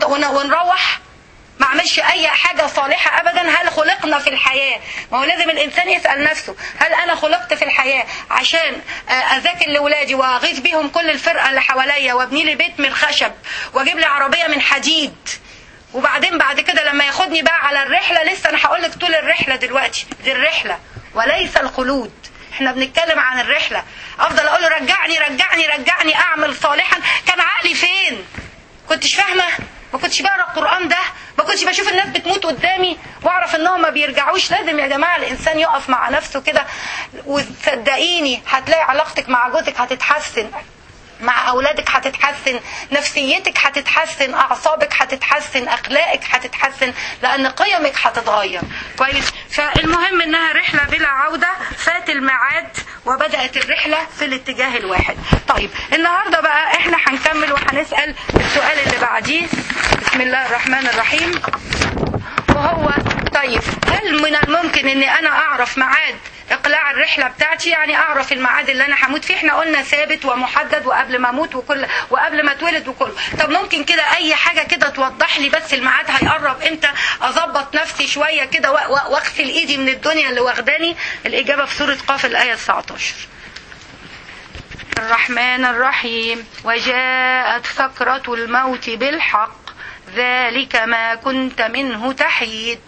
ونروح ما اعملش اي حاجه صالحه ابدا هل خلقنا في الحياه ما هو لازم الانسان يسال نفسه هل انا خلقت في الحياه عشان اذاكر لاولادي واغيث بيهم كل الفرقه اللي حواليا وابني لي بيت من خشب واجيب لي عربيه من حديد وبعدين بعد كده لما ياخدني بقى على الرحله لسه انا هقول لك طول الرحله دلوقتي دي الرحله وليس الخلود احنا بنتكلم عن الرحله افضل اقول له رجعني رجعني رجعني اعمل صالحا كان عقلي فين كنتش فاهمه ما كنتش بقرا القران ده ما كنتش بشوف الناس بتموت قدامي واعرف انهم ما بيرجعوش لازم يا جماعه الانسان يقف مع نفسه كده وصدقيني هتلاقي علاقتك مع جوزك هتتحسن مع اولادك هتتحسن نفسيتك هتتحسن اعصابك هتتحسن اخلاقك هتتحسن لان قيمك هتتغير كويس فالمهم انها رحله بلا عوده فات الميعاد وبدات الرحله في الاتجاه الواحد طيب النهارده بقى احنا هنكمل وهنسال السؤال اللي بعديه بسم الله الرحمن الرحيم وهو طيب هل من الممكن اني انا اعرف ميعاد اقلاع الرحله بتاعتي يعني اعرف الميعاد اللي انا هموت فيه احنا قلنا ثابت ومحدد وقبل ما اموت وكل وقبل ما اتولد وكله طب ممكن كده اي حاجه كده توضح لي بس الميعاد هيقرب امتى اظبط نفسي شويه كده واغسل ايدي من الدنيا اللي واخداني الاجابه في سوره قاف الايه 19 الرحمن الرحيم وجاءت سكرة الموت بالحق ذلك ما كنت منه تحيد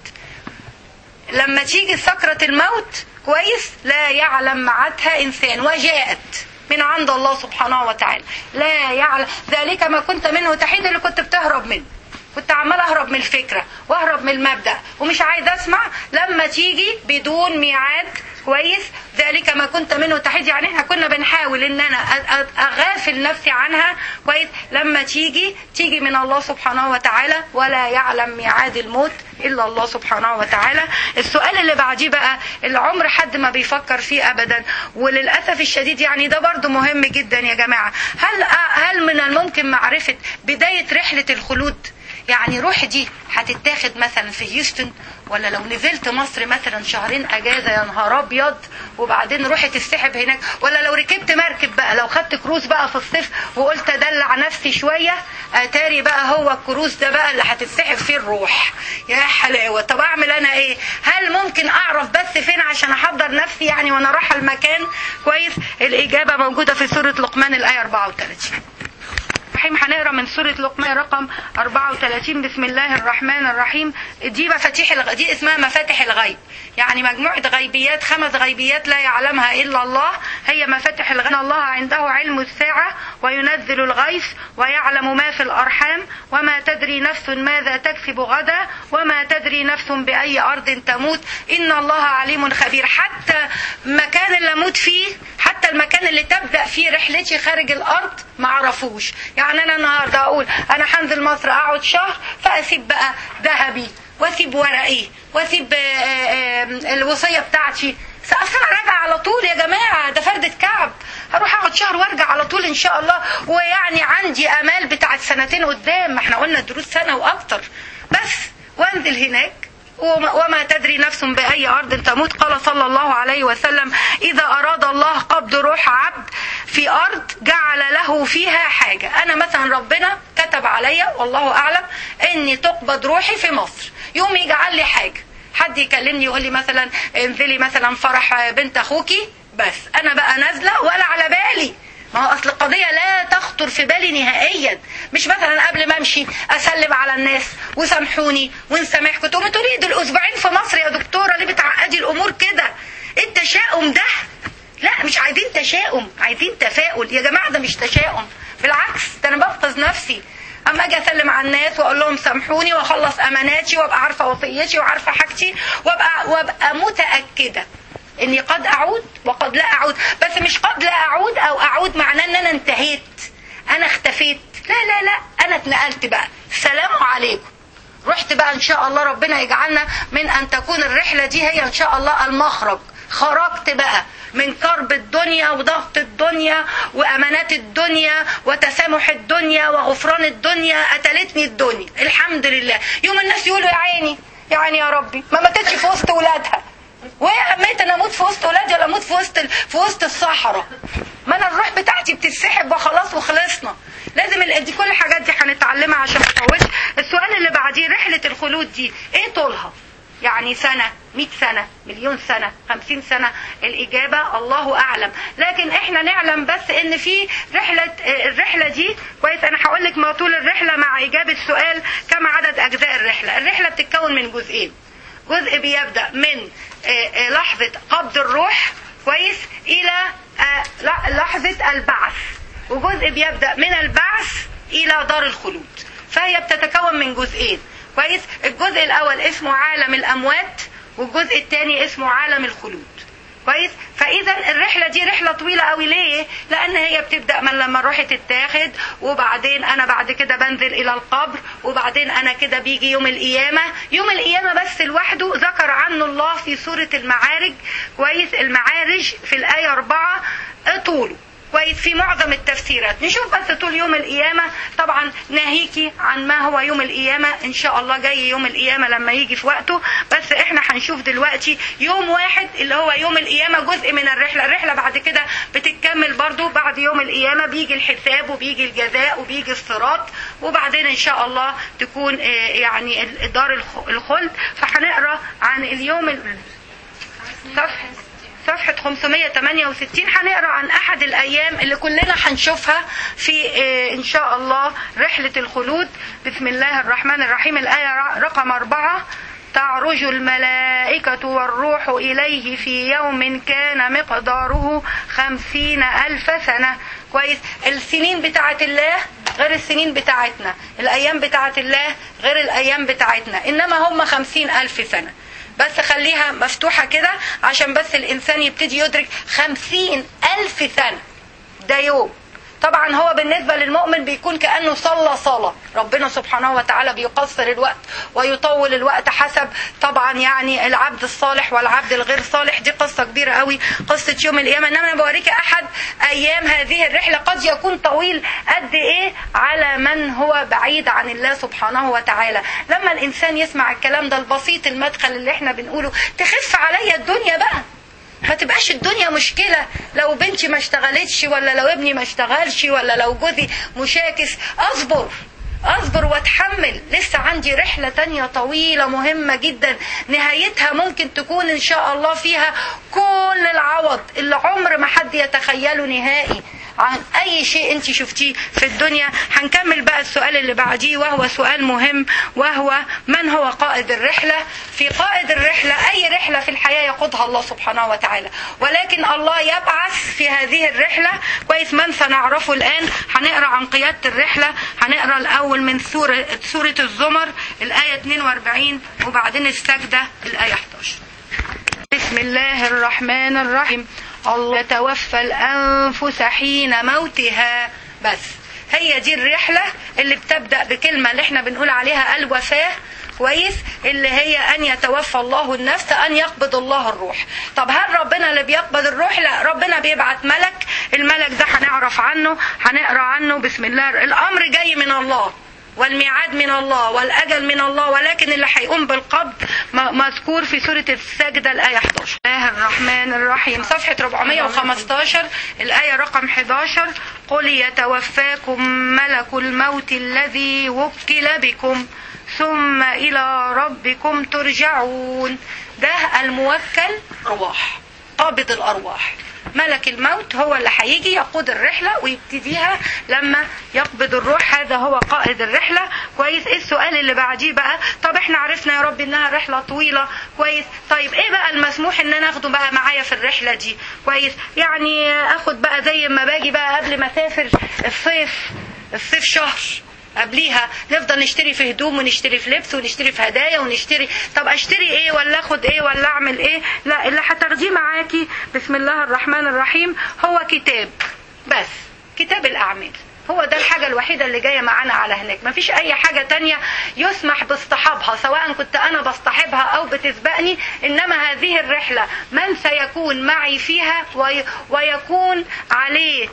لما تيجي سكرة الموت كويس لا يعلم معتها إنسان وجاءت من عند الله سبحانه وتعالى لا يعلم ذلك ما كنت منه تحيد اللي كنت بتهرب منه كنت عمال اهرب من الفكره واهرب من المبدا ومش عايز اسمع لما تيجي بدون ميعاد كويس ذلك ما كنت منه تحيد يعني احنا كنا بنحاول ان انا اغافل نفسي عنها كويس لما تيجي تيجي من الله سبحانه وتعالى ولا يعلم ميعاد الموت الا الله سبحانه وتعالى السؤال اللي بعديه بقى اللي عمر حد ما بيفكر فيه ابدا وللاسف الشديد يعني ده برضو مهم جدا يا جماعه هل هل من الممكن معرفه بدايه رحله الخلود يعني روحي دي هتتاخد مثلا في هيوستن ولا لو نزلت مصر مثلا شهرين اجازه يا نهار ابيض وبعدين روحي تسحب هناك ولا لو ركبت مركب بقى لو خدت كروز بقى في الصيف وقلت ادلع نفسي شويه اتاري بقى هو الكروز ده بقى اللي هتتسحب فيه الروح يا حلاوه طب اعمل انا ايه هل ممكن اعرف بس فين عشان احضر نفسي يعني وانا رايحه المكان كويس الاجابه موجوده في سوره لقمان الايه 34 الرحيم هنقرا من سوره لقمان رقم 34 بسم الله الرحمن الرحيم دي مفاتيح الغ... دي اسمها مفاتح الغيب يعني مجموعه غيبيات خمس غيبيات لا يعلمها الا الله هي مفاتح الغيب الله عنده علم الساعه وينزل الغيث ويعلم ما في الارحام وما تدري نفس ماذا تكسب غدا وما تدري نفس باي ارض تموت ان الله عليم خبير حتى مكان اللي اموت فيه حتى المكان اللي تبدا فيه رحلتي خارج الارض ما اعرفوش يعني انا النهارده اقول انا هنزل مصر اقعد شهر فاسيب بقى ذهبي واسيب ورقي واسيب الوصيه بتاعتي اصلا راجع على طول يا جماعه ده فردة كعب هروح اقعد شهر وارجع على طول ان شاء الله ويعني عندي امال بتاعت سنتين قدام ما احنا قلنا الدروس سنه واكتر بس وانزل هناك وما تدري نفس بأي أرض تموت قال صلى الله عليه وسلم إذا أراد الله قبض روح عبد في أرض جعل له فيها حاجة أنا مثلا ربنا كتب عليا والله أعلم أني تقبض روحي في مصر يوم يجعل لي حاجة حد يكلمني يقول لي مثلا انزلي مثلا فرح بنت أخوكي بس أنا بقى نازلة ولا على بالي ما هو اصل القضيه لا تخطر في بالي نهائيا مش مثلا قبل ما امشي اسلم على الناس وسامحوني ونسامحكم تقومي تقولي دول اسبوعين في مصر يا دكتوره ليه بتعقدي الامور كده التشاؤم ده لا مش عايزين تشاؤم عايزين تفاؤل يا جماعه ده مش تشاؤم بالعكس ده انا بنقذ نفسي اما اجي اسلم على الناس واقول لهم سامحوني واخلص اماناتي وابقى عارفه وصيتي وعارفه حاجتي وابقى وابقى متاكده اني قد اعود وقد لا اعود بس مش قد لا اعود او اعود معناه ان انا انتهيت انا اختفيت لا لا لا انا اتنقلت بقى سلام عليكم رحت بقى ان شاء الله ربنا يجعلنا من ان تكون الرحله دي هي ان شاء الله المخرج خرجت بقى من كرب الدنيا وضغط الدنيا وامانات الدنيا وتسامح الدنيا وغفران الدنيا قتلتني الدنيا الحمد لله يوم الناس يقولوا يا عيني يا عيني يا ربي ما ماتتش في وسط ولادها وهي ميت انا اموت في وسط ولادي ولا اموت في وسط في وسط الصحراء ما انا الروح بتاعتي بتتسحب وخلاص وخلصنا لازم ال- دي كل الحاجات دي هنتعلمها عشان ما نطولش السؤال اللي بعديه رحله الخلود دي ايه طولها يعني سنة مئة سنة مليون سنة خمسين سنة الإجابة الله أعلم لكن إحنا نعلم بس إن في رحلة الرحلة دي كويس أنا هقول لك ما طول الرحلة مع إجابة سؤال كم عدد أجزاء الرحلة الرحلة بتتكون من جزئين جزء بيبدأ من لحظة قبض الروح كويس إلى لحظة البعث وجزء بيبدأ من البعث إلى دار الخلود فهي بتتكون من جزئين كويس الجزء الأول اسمه عالم الأموات والجزء الثاني اسمه عالم الخلود كويس فاذا الرحله دي رحله طويله قوي ليه لان هي بتبدا من لما الروح تتاخد وبعدين انا بعد كده بنزل الى القبر وبعدين انا كده بيجي يوم القيامه يوم القيامه بس لوحده ذكر عنه الله في سوره المعارج كويس المعارج في الايه 4 طوله كويس في معظم التفسيرات نشوف بس طول يوم القيامة طبعا ناهيكي عن ما هو يوم القيامة ان شاء الله جاي يوم القيامة لما يجي في وقته بس احنا هنشوف دلوقتي يوم واحد اللي هو يوم القيامة جزء من الرحلة الرحلة بعد كده بتتكمل برضو بعد يوم القيامة بيجي الحساب وبيجي الجزاء وبيجي الصراط وبعدين ان شاء الله تكون يعني دار الخلد فهنقرا عن اليوم صفحة صفحة 568 هنقرا عن احد الايام اللي كلنا هنشوفها في ان شاء الله رحلة الخلود بسم الله الرحمن الرحيم الاية رقم أربعة تعرج الملائكة والروح إليه في يوم كان مقداره خمسين ألف سنة كويس السنين بتاعت الله غير السنين بتاعتنا الأيام بتاعت الله غير الأيام بتاعتنا إنما هم خمسين ألف سنة بس خليها مفتوحة كده عشان بس الإنسان يبتدي يدرك خمسين ألف سنة ده يوم طبعا هو بالنسبة للمؤمن بيكون كأنه صلى صلاة ربنا سبحانه وتعالى بيقصر الوقت ويطول الوقت حسب طبعا يعني العبد الصالح والعبد الغير صالح دي قصة كبيرة قوي قصة يوم القيامة انما انا بوريك احد ايام هذه الرحلة قد يكون طويل قد ايه على من هو بعيد عن الله سبحانه وتعالى لما الانسان يسمع الكلام ده البسيط المدخل اللي احنا بنقوله تخف عليا الدنيا بقى ما تبقاش الدنيا مشكلة لو بنتي ما اشتغلتش ولا لو ابني ما اشتغلش ولا لو جوزي مشاكس اصبر اصبر واتحمل لسه عندي رحلة تانية طويلة مهمة جدا نهايتها ممكن تكون ان شاء الله فيها كل العوض اللي عمر ما حد يتخيله نهائي عن اي شيء انت شفتيه في الدنيا هنكمل بقى السؤال اللي بعديه وهو سؤال مهم وهو من هو قائد الرحلة في قائد الرحلة اي رحلة في الحياة يقودها الله سبحانه وتعالى ولكن الله يبعث في هذه الرحلة كويس من سنعرفه الان هنقرا عن قيادة الرحلة هنقرا الاول من سورة, سورة الزمر الاية 42 وبعدين السجدة الاية 11 بسم الله الرحمن الرحيم الله يتوفى الأنفس حين موتها بس هي دي الرحلة اللي بتبدأ بكلمة اللي احنا بنقول عليها الوفاة كويس اللي هي أن يتوفى الله النفس أن يقبض الله الروح طب هل ربنا اللي بيقبض الروح لا ربنا بيبعت ملك الملك ده هنعرف عنه هنقرأ عنه بسم الله الأمر جاي من الله والميعاد من الله والأجل من الله ولكن اللي هيقوم بالقبض مذكور في سورة السجدة الآية 11 الله الرحمن الرحيم صفحة 415 الآية رقم 11 قل يتوفاكم ملك الموت الذي وكل بكم ثم إلى ربكم ترجعون ده الموكل أرواح قابض الأرواح ملك الموت هو اللي هيجي يقود الرحلة ويبتديها لما يقبض الروح هذا هو قائد الرحلة كويس ايه السؤال اللي بعديه بقى طب احنا عرفنا يا رب انها رحلة طويلة كويس طيب ايه بقى المسموح ان انا اخده بقى معايا في الرحلة دي كويس يعني اخد بقى زي ما باجي بقى قبل ما اسافر الصيف الصيف شهر قبليها نفضل نشتري في هدوم ونشتري في لبس ونشتري في هدايا ونشتري طب اشتري ايه ولا اخد ايه ولا اعمل ايه لا اللي هتاخديه معاكي بسم الله الرحمن الرحيم هو كتاب بس كتاب الاعمال هو ده الحاجة الوحيدة اللي جاية معانا على هناك مفيش أي حاجة تانية يسمح باصطحابها سواء كنت أنا بصطحبها أو بتسبقني إنما هذه الرحلة من سيكون معي فيها ويكون عليه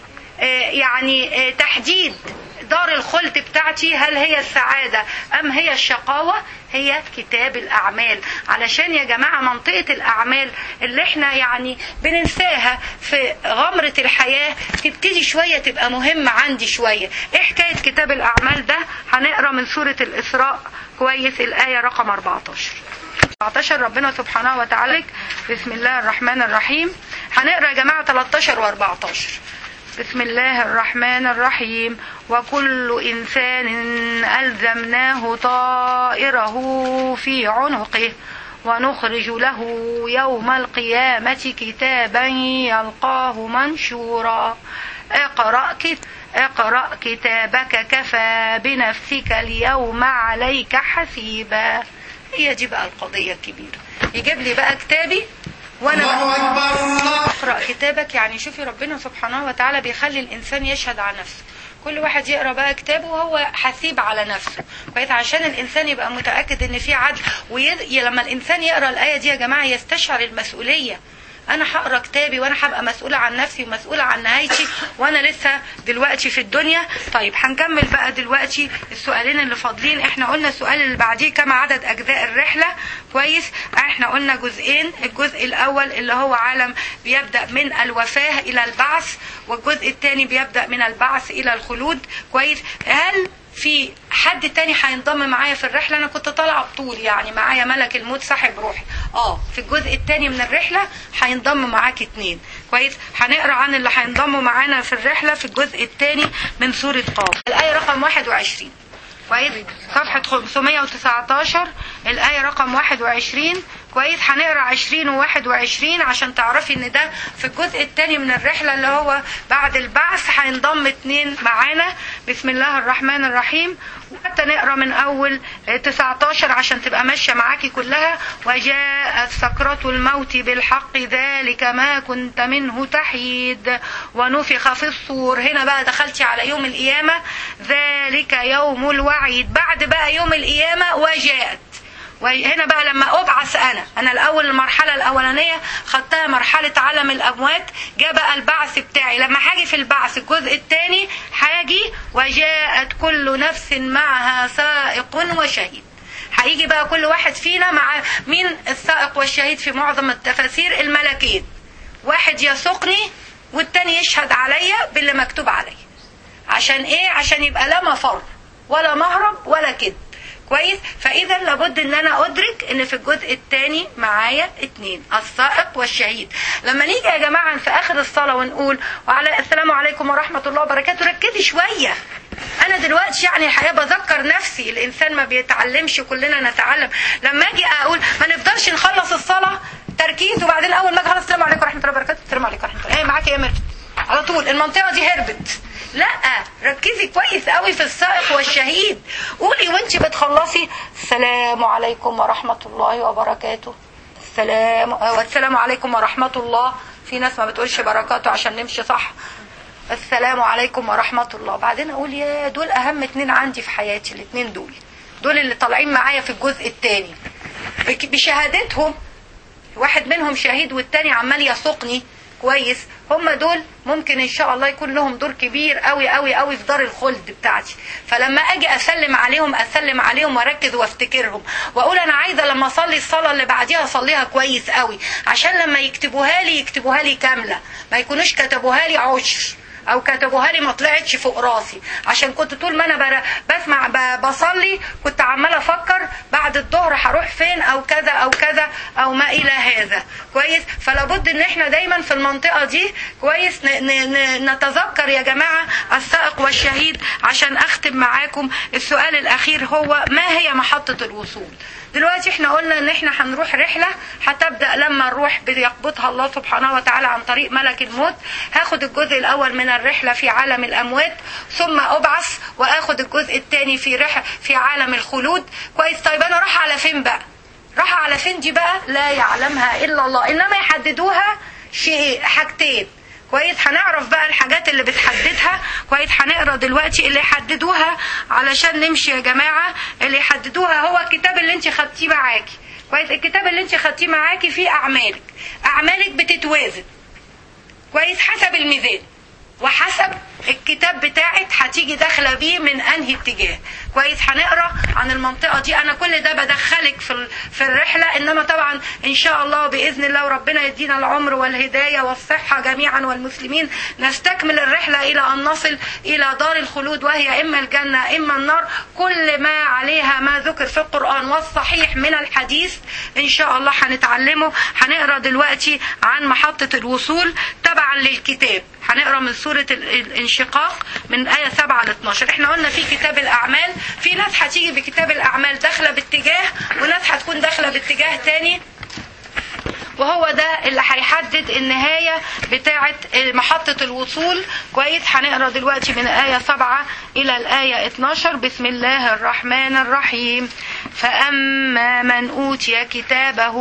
يعني تحديد دار الخلد بتاعتي هل هي السعادة أم هي الشقاوة هي كتاب الأعمال علشان يا جماعة منطقة الأعمال اللي احنا يعني بننساها في غمرة الحياة تبتدي شوية تبقى مهمة عندي شوية ايه حكاية كتاب الأعمال ده هنقرأ من سورة الإسراء كويس الآية رقم 14 14 ربنا سبحانه وتعالى بسم الله الرحمن الرحيم هنقرأ يا جماعة 13 و14 بسم الله الرحمن الرحيم وكل إنسان ألزمناه طائره في عنقه ونخرج له يوم القيامة كتابا يلقاه منشورا اقرأ كتاب اقرأ كتابك كفى بنفسك اليوم عليك حسيبا هي دي بقى القضية الكبيرة يجيب لي بقى كتابي وانا اقرا كتابك يعني شوفي ربنا سبحانه وتعالى بيخلي الانسان يشهد على نفسه كل واحد يقرا بقى كتابه وهو حسيب على نفسه كويس عشان الانسان يبقى متاكد ان في عدل ولما الانسان يقرا الايه دي يا جماعه يستشعر المسؤوليه انا هقرا كتابي وانا هبقى مسؤوله عن نفسي ومسؤوله عن نهايتي وانا لسه دلوقتي في الدنيا طيب هنكمل بقى دلوقتي السؤالين اللي فاضلين احنا قلنا السؤال اللي بعديه كم عدد اجزاء الرحله كويس احنا قلنا جزئين الجزء الاول اللي هو عالم بيبدا من الوفاه الى البعث والجزء الثاني بيبدا من البعث الى الخلود كويس هل في حد تاني هينضم معايا في الرحله انا كنت طالعه بطول يعني معايا ملك الموت صاحب روحي اه في الجزء الثاني من الرحله هينضم معاك اتنين كويس هنقرا عن اللي هينضموا معانا في الرحله في الجزء الثاني من سوره قاف الايه رقم 21 كويس صفحة 519 الآية رقم 21 كويس هنقرا 20 و21 عشان تعرفي ان ده في الجزء الثاني من الرحله اللي هو بعد البعث هينضم اتنين معانا بسم الله الرحمن الرحيم وحتى نقرا من اول 19 عشان تبقى ماشيه معاكي كلها وجاءت سكرة الموت بالحق ذلك ما كنت منه تحيد ونفخ في الصور هنا بقى دخلتي على يوم القيامه ذلك يوم الوعيد بعد بقى يوم القيامه وجاءت وهنا بقى لما ابعث انا انا الاول المرحله الاولانيه خدتها مرحله عالم الاموات جاء بقى البعث بتاعي لما هاجي في البعث الجزء الثاني هاجي وجاءت كل نفس معها سائق وشهيد هيجي بقى كل واحد فينا مع مين السائق والشهيد في معظم التفاسير الملكين واحد يسوقني والتاني يشهد عليا باللي مكتوب عليا عشان ايه عشان يبقى لا مفر ولا مهرب ولا كده كويس فاذا لابد ان انا ادرك ان في الجزء الثاني معايا اتنين السائق والشهيد لما نيجي يا جماعه في اخر الصلاه ونقول وعلى السلام عليكم ورحمه الله وبركاته ركزي شويه انا دلوقتي يعني الحقيقه بذكر نفسي الانسان ما بيتعلمش كلنا نتعلم لما اجي اقول ما نفضلش نخلص الصلاه تركيز وبعدين اول ما اجي خلاص السلام عليكم ورحمه الله وبركاته السلام عليكم ورحمه الله ايه معاكي ايه مرت على طول المنطقه دي هربت لا ركزي كويس قوي في السائق والشهيد قولي وانت بتخلصي السلام عليكم ورحمة الله وبركاته السلام والسلام عليكم ورحمة الله في ناس ما بتقولش بركاته عشان نمشي صح السلام عليكم ورحمة الله بعدين اقول يا دول اهم اتنين عندي في حياتي الاتنين دول دول اللي طالعين معايا في الجزء الثاني بشهادتهم واحد منهم شهيد والتاني عمال يسوقني كويس هم دول ممكن ان شاء الله يكون لهم دور كبير قوي قوي قوي في دار الخلد بتاعتي فلما اجي اسلم عليهم اسلم عليهم واركز وافتكرهم واقول انا عايزه لما اصلي الصلاه اللي بعديها اصليها كويس قوي عشان لما يكتبوها لي يكتبوها لي كامله ما يكونوش كتبوها لي عشر او كتبوها لي ما طلعتش فوق راسي عشان كنت طول ما انا بر... بسمع ب... بصلي كنت عماله افكر بعد الظهر هروح فين او كذا او كذا او ما الى هذا كويس فلابد ان احنا دايما في المنطقه دي كويس ن... ن... ن... نتذكر يا جماعه السائق والشهيد عشان اختم معاكم السؤال الاخير هو ما هي محطه الوصول دلوقتي احنا قلنا ان احنا هنروح رحلة هتبدأ لما الروح بيقبضها الله سبحانه وتعالى عن طريق ملك الموت هاخد الجزء الاول من الرحلة في عالم الاموات ثم ابعث واخد الجزء الثاني في رح في عالم الخلود كويس طيب انا راح على فين بقى راح على فين دي بقى لا يعلمها الا الله انما يحددوها شيء حاجتين كويس هنعرف بقى الحاجات اللي بتحددها كويس هنقرا دلوقتي اللي يحددوها علشان نمشي يا جماعه اللي يحددوها هو الكتاب اللي انت خدتيه معاكي كويس الكتاب اللي انت خدتيه معاكي فيه اعمالك اعمالك بتتوازن كويس حسب الميزان وحسب الكتاب بتاعك هتيجي داخله بيه من انهي اتجاه كويس هنقرا عن المنطقه دي انا كل ده بدخلك في في الرحله انما طبعا ان شاء الله باذن الله وربنا يدينا العمر والهدايه والصحه جميعا والمسلمين نستكمل الرحله الى ان نصل الى دار الخلود وهي اما الجنه اما النار كل ما عليها ما ذكر في القران والصحيح من الحديث ان شاء الله هنتعلمه هنقرا دلوقتي عن محطه الوصول تبعا للكتاب هنقرا من سوره الانشقاق من آية 7 ل 12 احنا قلنا في كتاب الأعمال في ناس هتيجي بكتاب الأعمال داخلة باتجاه وناس هتكون داخلة باتجاه تاني وهو ده اللي هيحدد النهاية بتاعة محطة الوصول كويس هنقرا دلوقتي من آية 7 إلى الآية 12 بسم الله الرحمن الرحيم فأما من أوتي كتابه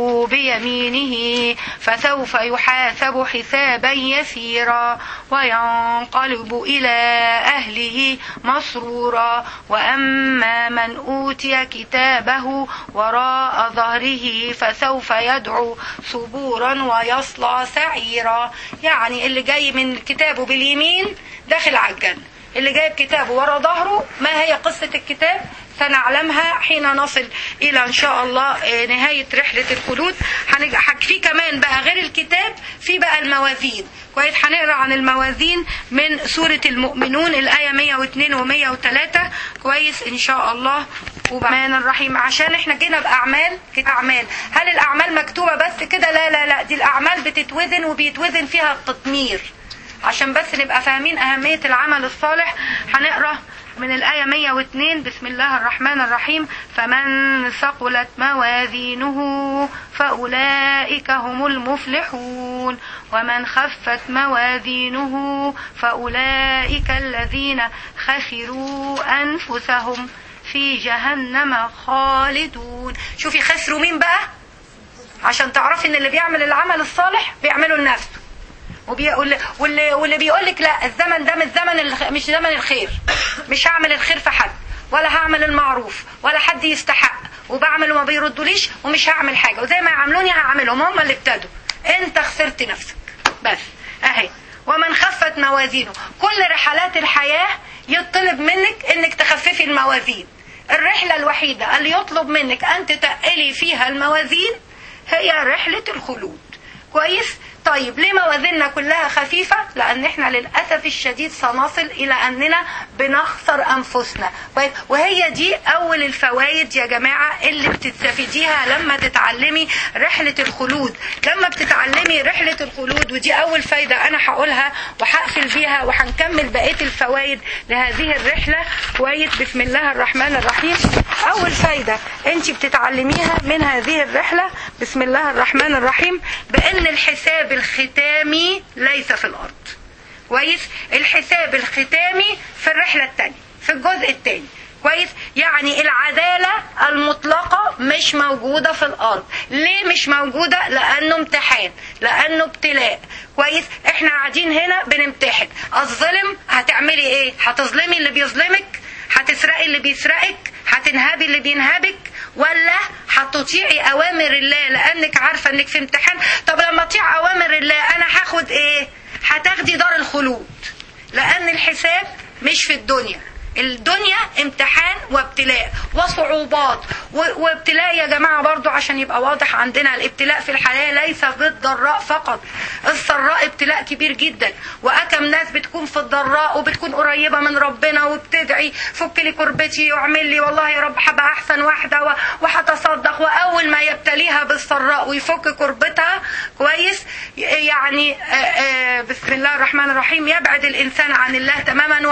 بيمينه فسوف يحاسب حسابا يسيرا وينقلب إلى أهله مسرورا وأما من أوتي كتابه وراء ظهره فسوف يدعو ثبورا ويصلى سعيرا يعني اللي جاي من كتابه باليمين داخل على الجنة اللي جايب كتابه ورا ظهره ما هي قصة الكتاب سنعلمها حين نصل إلى إن شاء الله نهاية رحلة الخلود في كمان بقى غير الكتاب في بقى الموازين كويس هنقرا عن الموازين من سورة المؤمنون الآية 102 و 103 كويس إن شاء الله وبمان الرحيم عشان احنا جينا بأعمال كده أعمال هل الأعمال مكتوبة بس كده لا لا لا دي الأعمال بتتوزن وبيتوزن فيها التطمير عشان بس نبقى فاهمين أهمية العمل الصالح هنقرأ من الآية 102 بسم الله الرحمن الرحيم فمن ثقلت موازينه فأولئك هم المفلحون ومن خفت موازينه فأولئك الذين خسروا أنفسهم في جهنم خالدون شوفي خسروا مين بقى عشان تعرفي ان اللي بيعمل العمل الصالح بيعمله لنفسه وبيقول واللي واللي بيقول لك لا الزمن ده مش زمن الخ... مش زمن الخير مش هعمل الخير في حد ولا هعمل المعروف ولا حد يستحق وبعمل وما بيردوليش ومش هعمل حاجه وزي ما يعاملوني هعملهم هم اللي ابتدوا انت خسرت نفسك بس اهي ومن خفت موازينه كل رحلات الحياه يطلب منك انك تخففي الموازين الرحله الوحيده اللي يطلب منك ان تتقلي فيها الموازين هي رحله الخلود كويس طيب ليه موازيننا كلها خفيفة لأن احنا للأسف الشديد سنصل إلى أننا بنخسر أنفسنا طيب وهي دي أول الفوائد يا جماعة اللي بتستفيديها لما تتعلمي رحلة الخلود لما بتتعلمي رحلة الخلود ودي أول فايدة أنا هقولها وهقفل بيها وهنكمل بقية الفوائد لهذه الرحلة كويس بسم الله الرحمن الرحيم أول فايدة أنت بتتعلميها من هذه الرحلة بسم الله الرحمن الرحيم بأن الحساب الختامي ليس في الأرض كويس الحساب الختامي في الرحلة الثانية في الجزء الثاني كويس يعني العدالة المطلقة مش موجودة في الأرض ليه مش موجودة لأنه امتحان لأنه ابتلاء كويس احنا قاعدين هنا بنمتحن الظلم هتعملي ايه هتظلمي اللي بيظلمك هتسرقي اللي بيسرقك هتنهبي اللي بينهبك ولا هتطيعي اوامر الله لانك عارفه انك في امتحان طب لما اطيع اوامر الله انا هاخد ايه هتاخدي دار الخلود لان الحساب مش في الدنيا الدنيا امتحان وابتلاء وصعوبات وابتلاء يا جماعة برضو عشان يبقى واضح عندنا الابتلاء في الحياة ليس بالضراء فقط السراء ابتلاء كبير جدا وأكم ناس بتكون في الضراء وبتكون قريبة من ربنا وبتدعي فك لي كربتي واعمل لي والله يا رب هبقى أحسن واحدة وهتصدق وأول ما يبتليها بالسراء ويفك كربتها كويس يعني بسم الله الرحمن الرحيم يبعد الإنسان عن الله تماما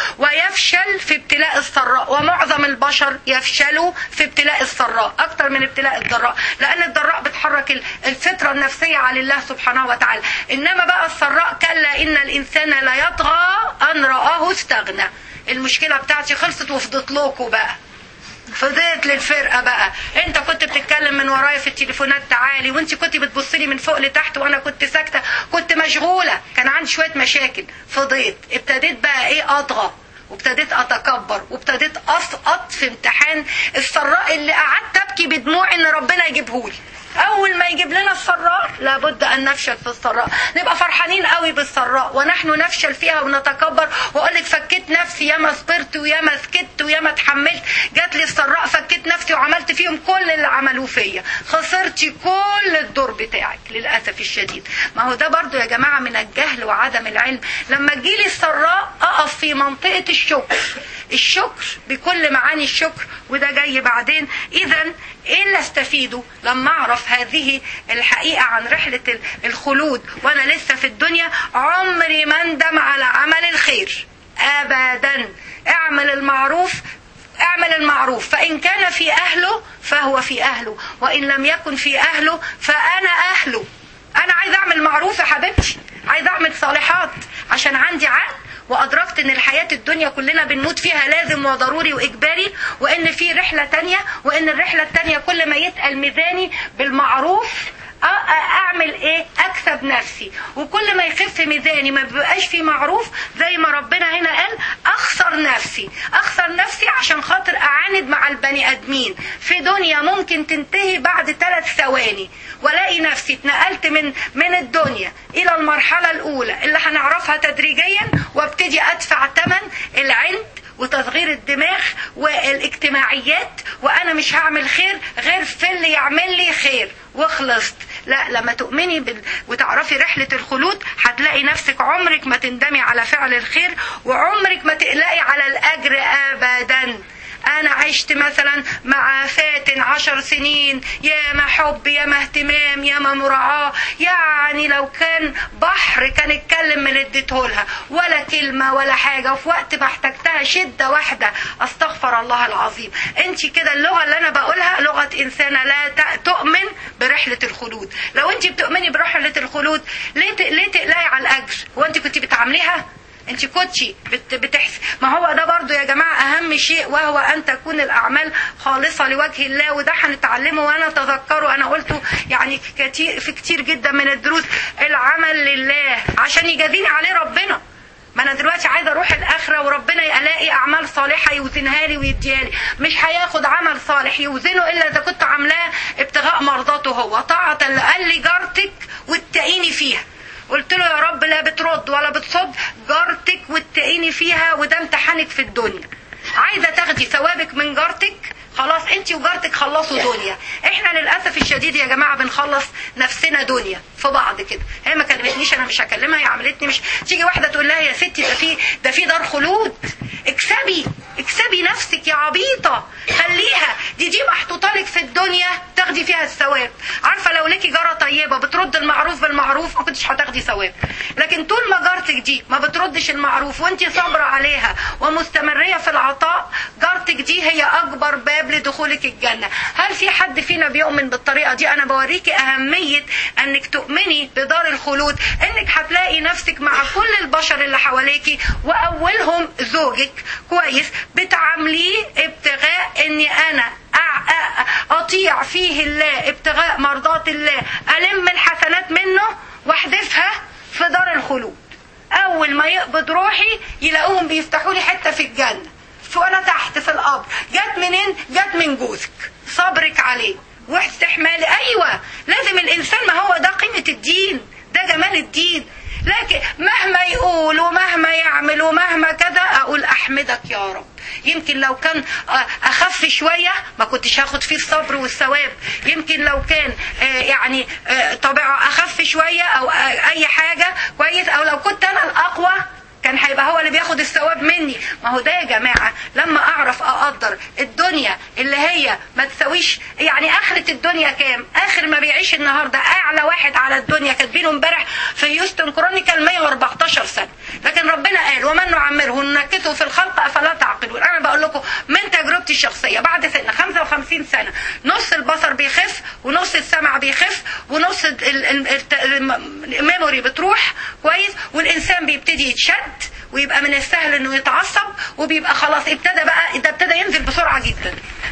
ويفشل في ابتلاء السراء ومعظم البشر يفشلوا في ابتلاء السراء اكتر من ابتلاء الضراء لان الضراء بتحرك الفطره النفسيه على الله سبحانه وتعالى انما بقى السراء كلا ان الانسان لا يطغى ان راه استغنى المشكله بتاعتي خلصت وفضت لكم بقى فضيت للفرقة بقى انت كنت بتتكلم من ورايا في التليفونات تعالي وانت كنت بتبصلي من فوق لتحت وانا كنت ساكتة كنت مشغولة كان عندي شوية مشاكل فضيت ابتديت بقى ايه اضغط وابتديت اتكبر وابتديت اسقط في امتحان السراء اللي قعدت ابكي بدموع ان ربنا يجيبهولي اول ما يجيب لنا السراء لابد ان نفشل في السراء نبقى فرحانين قوي بالسراء ونحن نفشل فيها ونتكبر واقول لك فكيت نفسي ياما صبرت وياما سكت وياما اتحملت جات لي السراء فكيت نفسي وعملت فيهم كل اللي عملوه فيا خسرتي كل الدور بتاعك للاسف الشديد ما هو ده برضو يا جماعه من الجهل وعدم العلم لما تجيلي السراء اقف في منطقه الشكر الشكر بكل معاني الشكر وده جاي بعدين اذا ايه اللي استفيده لما اعرف هذه الحقيقة عن رحلة الخلود وانا لسه في الدنيا عمري ما اندم على عمل الخير ابدا اعمل المعروف اعمل المعروف فإن كان في أهله فهو في أهله وإن لم يكن في أهله فأنا أهله أنا عايز أعمل معروف يا حبيبتي عايز أعمل صالحات عشان عندي عقل وأدركت إن الحياة الدنيا كلنا بنموت فيها لازم وضروري وإجباري وإن في رحلة تانية وإن الرحلة التانية كل ما يتقل ميزاني بالمعروف اعمل ايه اكسب نفسي وكل ما يخف ميزاني ما بيبقاش في معروف زي ما ربنا هنا قال اخسر نفسي اخسر نفسي عشان خاطر اعاند مع البني ادمين في دنيا ممكن تنتهي بعد ثلاث ثواني والاقي نفسي اتنقلت من من الدنيا الى المرحله الاولى اللي هنعرفها تدريجيا وابتدي ادفع ثمن العند وتصغير الدماغ والاجتماعيات وانا مش هعمل خير غير في اللي يعمل لي خير وخلصت لا لما تؤمني بال... وتعرفي رحلة الخلود هتلاقي نفسك عمرك ما تندمي على فعل الخير وعمرك ما تقلقي على الأجر أبدا أنا عشت مثلا مع فاتن عشر سنين يا ما حب يا ما اهتمام يا ما مراعاة يعني لو كان بحر كان اتكلم من اديته لها ولا كلمة ولا حاجة وفي وقت ما احتجتها شدة واحدة استغفر الله العظيم انت كده اللغة اللي انا بقولها لغة انسانة لا ت- تؤمن برحلة الخلود لو انت بتؤمني برحلة الخلود ليه ت- ليه تقلقي على الاجر وانت كنت بتعامليها انت كنتي بت بتحس ما هو ده برضو يا جماعة اهم شيء وهو ان تكون الاعمال خالصة لوجه الله وده هنتعلمه وانا اتذكره انا قلته يعني كتير في كتير جدا من الدروس العمل لله عشان يجازيني عليه ربنا ما انا دلوقتي عايزه اروح الاخره وربنا الاقي اعمال صالحه يوزنها لي ويديها لي مش هياخد عمل صالح يوزنه الا اذا كنت عاملاه ابتغاء مرضاته هو طاعه اللي قال لي جارتك واتقيني فيها قلت له يا رب لا بترد ولا بتصد جارتك واتقيني فيها وده امتحانك في الدنيا عايزه تاخدي ثوابك من جارتك خلاص انت وجارتك خلصوا دنيا احنا للاسف الشديد يا جماعه بنخلص نفسنا دنيا في بعض كده هي ما كلمتنيش انا مش هكلمها هي عملتني مش تيجي واحده تقول لها يا ستي ده في ده في دار خلود اكسبي اكسبي نفسك يا عبيطه خليها دي دي محطوطه لك في الدنيا تاخدي فيها الثواب عارفه لو ليكي جاره طيبه بترد المعروف بالمعروف ما كنتش هتاخدي ثواب لكن طول ما جارتك دي ما بتردش المعروف وانت صابره عليها ومستمريه في العطاء جارتك دي هي اكبر باب لدخولك الجنه هل في حد فينا بيؤمن بالطريقه دي انا بوريكي اهميه انك تؤمني بدار الخلود انك هتلاقي نفسك مع كل البشر اللي حواليكي واولهم زوجك كويس بتعامليه ابتغاء اني انا أع- أ- اطيع فيه الله ابتغاء مرضات الله الم الحسنات منه واحدثها في دار الخلود اول ما يقبض روحي يلاقوهم بيفتحوا لي حته في الجنه وانا تحت في القبر جت منين جت من جوزك صبرك عليه واستحمال ايوه لازم الانسان ما هو ده قيمه الدين ده جمال الدين لكن مهما يقول ومهما يعمل ومهما كذا اقول احمدك يا رب يمكن لو كان آه، اخف شويه ما كنتش هاخد فيه الصبر والثواب يمكن لو كان آه، يعني آه، طبيعه اخف شويه او آه، اي حاجه كويس او لو كنت انا الاقوى كان هيبقى هو اللي بياخد الثواب مني ما هو ده يا جماعة لما أعرف أقدر الدنيا اللي هي ما تساويش يعني آخرة الدنيا كام آخر ما بيعيش النهاردة أعلى واحد على الدنيا كاتبينه امبارح في هيوستن كرونيكال 114 سنة لكن ربنا قال ومن نعمره ننكته في الخلق أفلا تعقلون أنا بقول لكم من تجربتي الشخصية بعد سنة 55 سنة نص البصر بيخف ونص السمع بيخف ونص ال- ال- الت- الم- الميموري بتروح كويس والإنسان بيبتدي يتشد ويبقى من السهل انه يتعصب وبيبقى خلاص ابتدى بقى ده ابتدى ينزل بسرعه جدا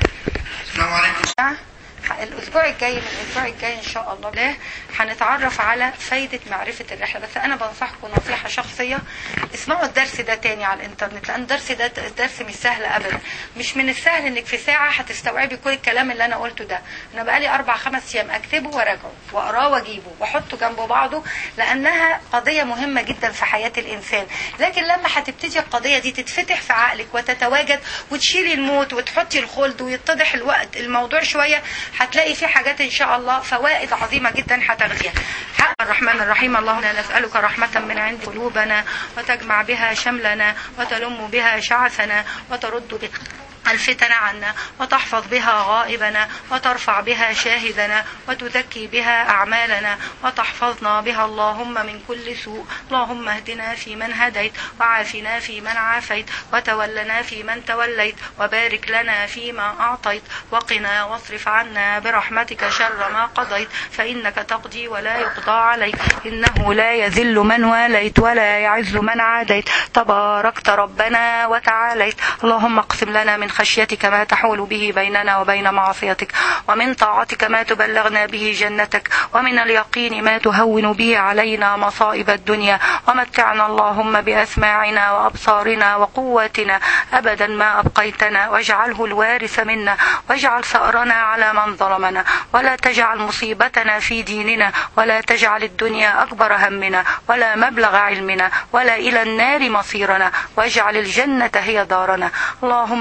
السلام عليكم الاسبوع الجاي من الاسبوع الجاي ان شاء الله لا هنتعرف على فايده معرفه الرحله بس انا بنصحكم نصيحه شخصيه اسمعوا الدرس ده تاني على الانترنت لان الدرس ده درس مش سهل ابدا مش من السهل انك في ساعه هتستوعبي كل الكلام اللي انا قلته ده انا بقالي اربع خمس ايام اكتبه وراجعه واقراه واجيبه واحطه جنب بعضه لانها قضيه مهمه جدا في حياه الانسان لكن لما هتبتدي القضيه دي تتفتح في عقلك وتتواجد وتشيلي الموت وتحطي الخلد ويتضح الوقت الموضوع شويه هتلاقي في حاجات ان شاء الله فوائد عظيمه جدا هتاخديها حق الرحمن الرحيم اللهم نسالك رحمه من عند قلوبنا وتجمع بها شملنا وتلم بها شعثنا وترد بها الفتن عنا وتحفظ بها غائبنا وترفع بها شاهدنا وتزكي بها أعمالنا وتحفظنا بها اللهم من كل سوء اللهم اهدنا في من هديت وعافنا في من عافيت وتولنا في من توليت وبارك لنا فيما أعطيت وقنا واصرف عنا برحمتك شر ما قضيت فإنك تقضي ولا يقضى عليك إنه لا يذل من واليت ولا يعز من عاديت تباركت ربنا وتعاليت اللهم اقسم لنا من خشيتك ما تحول به بيننا وبين معصيتك ومن طاعتك ما تبلغنا به جنتك ومن اليقين ما تهون به علينا مصائب الدنيا ومتعنا اللهم بأسماعنا وأبصارنا وقواتنا أبدا ما أبقيتنا واجعله الوارث منا واجعل ثأرنا على من ظلمنا ولا تجعل مصيبتنا في ديننا ولا تجعل الدنيا أكبر همنا ولا مبلغ علمنا ولا إلى النار مصيرنا واجعل الجنة هي دارنا اللهم إنك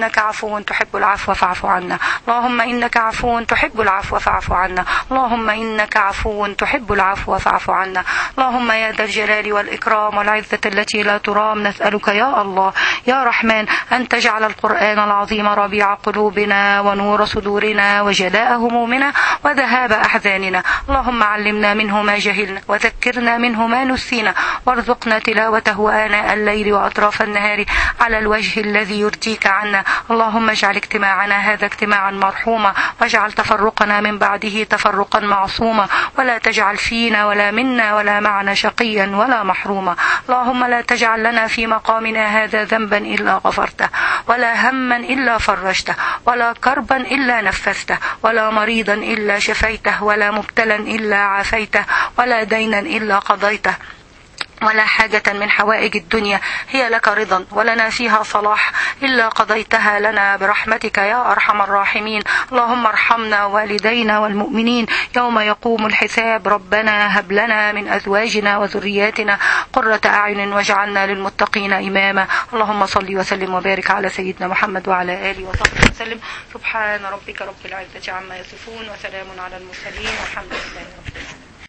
إنك عفو تحب العفو فاعف عنا اللهم إنك عفو تحب العفو فاعف عنا اللهم إنك عفو تحب العفو فاعف عنا اللهم يا ذا الجلال والإكرام والعزة التي لا ترام نسألك يا الله يا رحمن أن تجعل القرآن العظيم ربيع قلوبنا ونور صدورنا وجلاء همومنا وذهاب أحزاننا اللهم علمنا منه ما جهلنا وذكرنا منه ما نسينا وارزقنا تلاوته آناء الليل وأطراف النهار على الوجه الذي يرضيك عنا اللهم اجعل اجتماعنا هذا اجتماعا مرحوما واجعل تفرقنا من بعده تفرقا معصوما ولا تجعل فينا ولا منا ولا معنا شقيا ولا محروما اللهم لا تجعل لنا في مقامنا هذا ذنبا إلا غفرته ولا هما إلا فرجته ولا كربا إلا نفسته ولا مريضا إلا شفيته ولا مبتلا إلا عافيته ولا دينا إلا قضيته ولا حاجة من حوائج الدنيا هي لك رضا ولنا فيها صلاح إلا قضيتها لنا برحمتك يا أرحم الراحمين اللهم ارحمنا والدينا والمؤمنين يوم يقوم الحساب ربنا هب لنا من أزواجنا وذرياتنا قرة أعين واجعلنا للمتقين إماما اللهم صل وسلم وبارك على سيدنا محمد وعلى آله وصحبه وسلم سبحان ربك رب العزة عما يصفون وسلام على المرسلين والحمد لله رب العالمين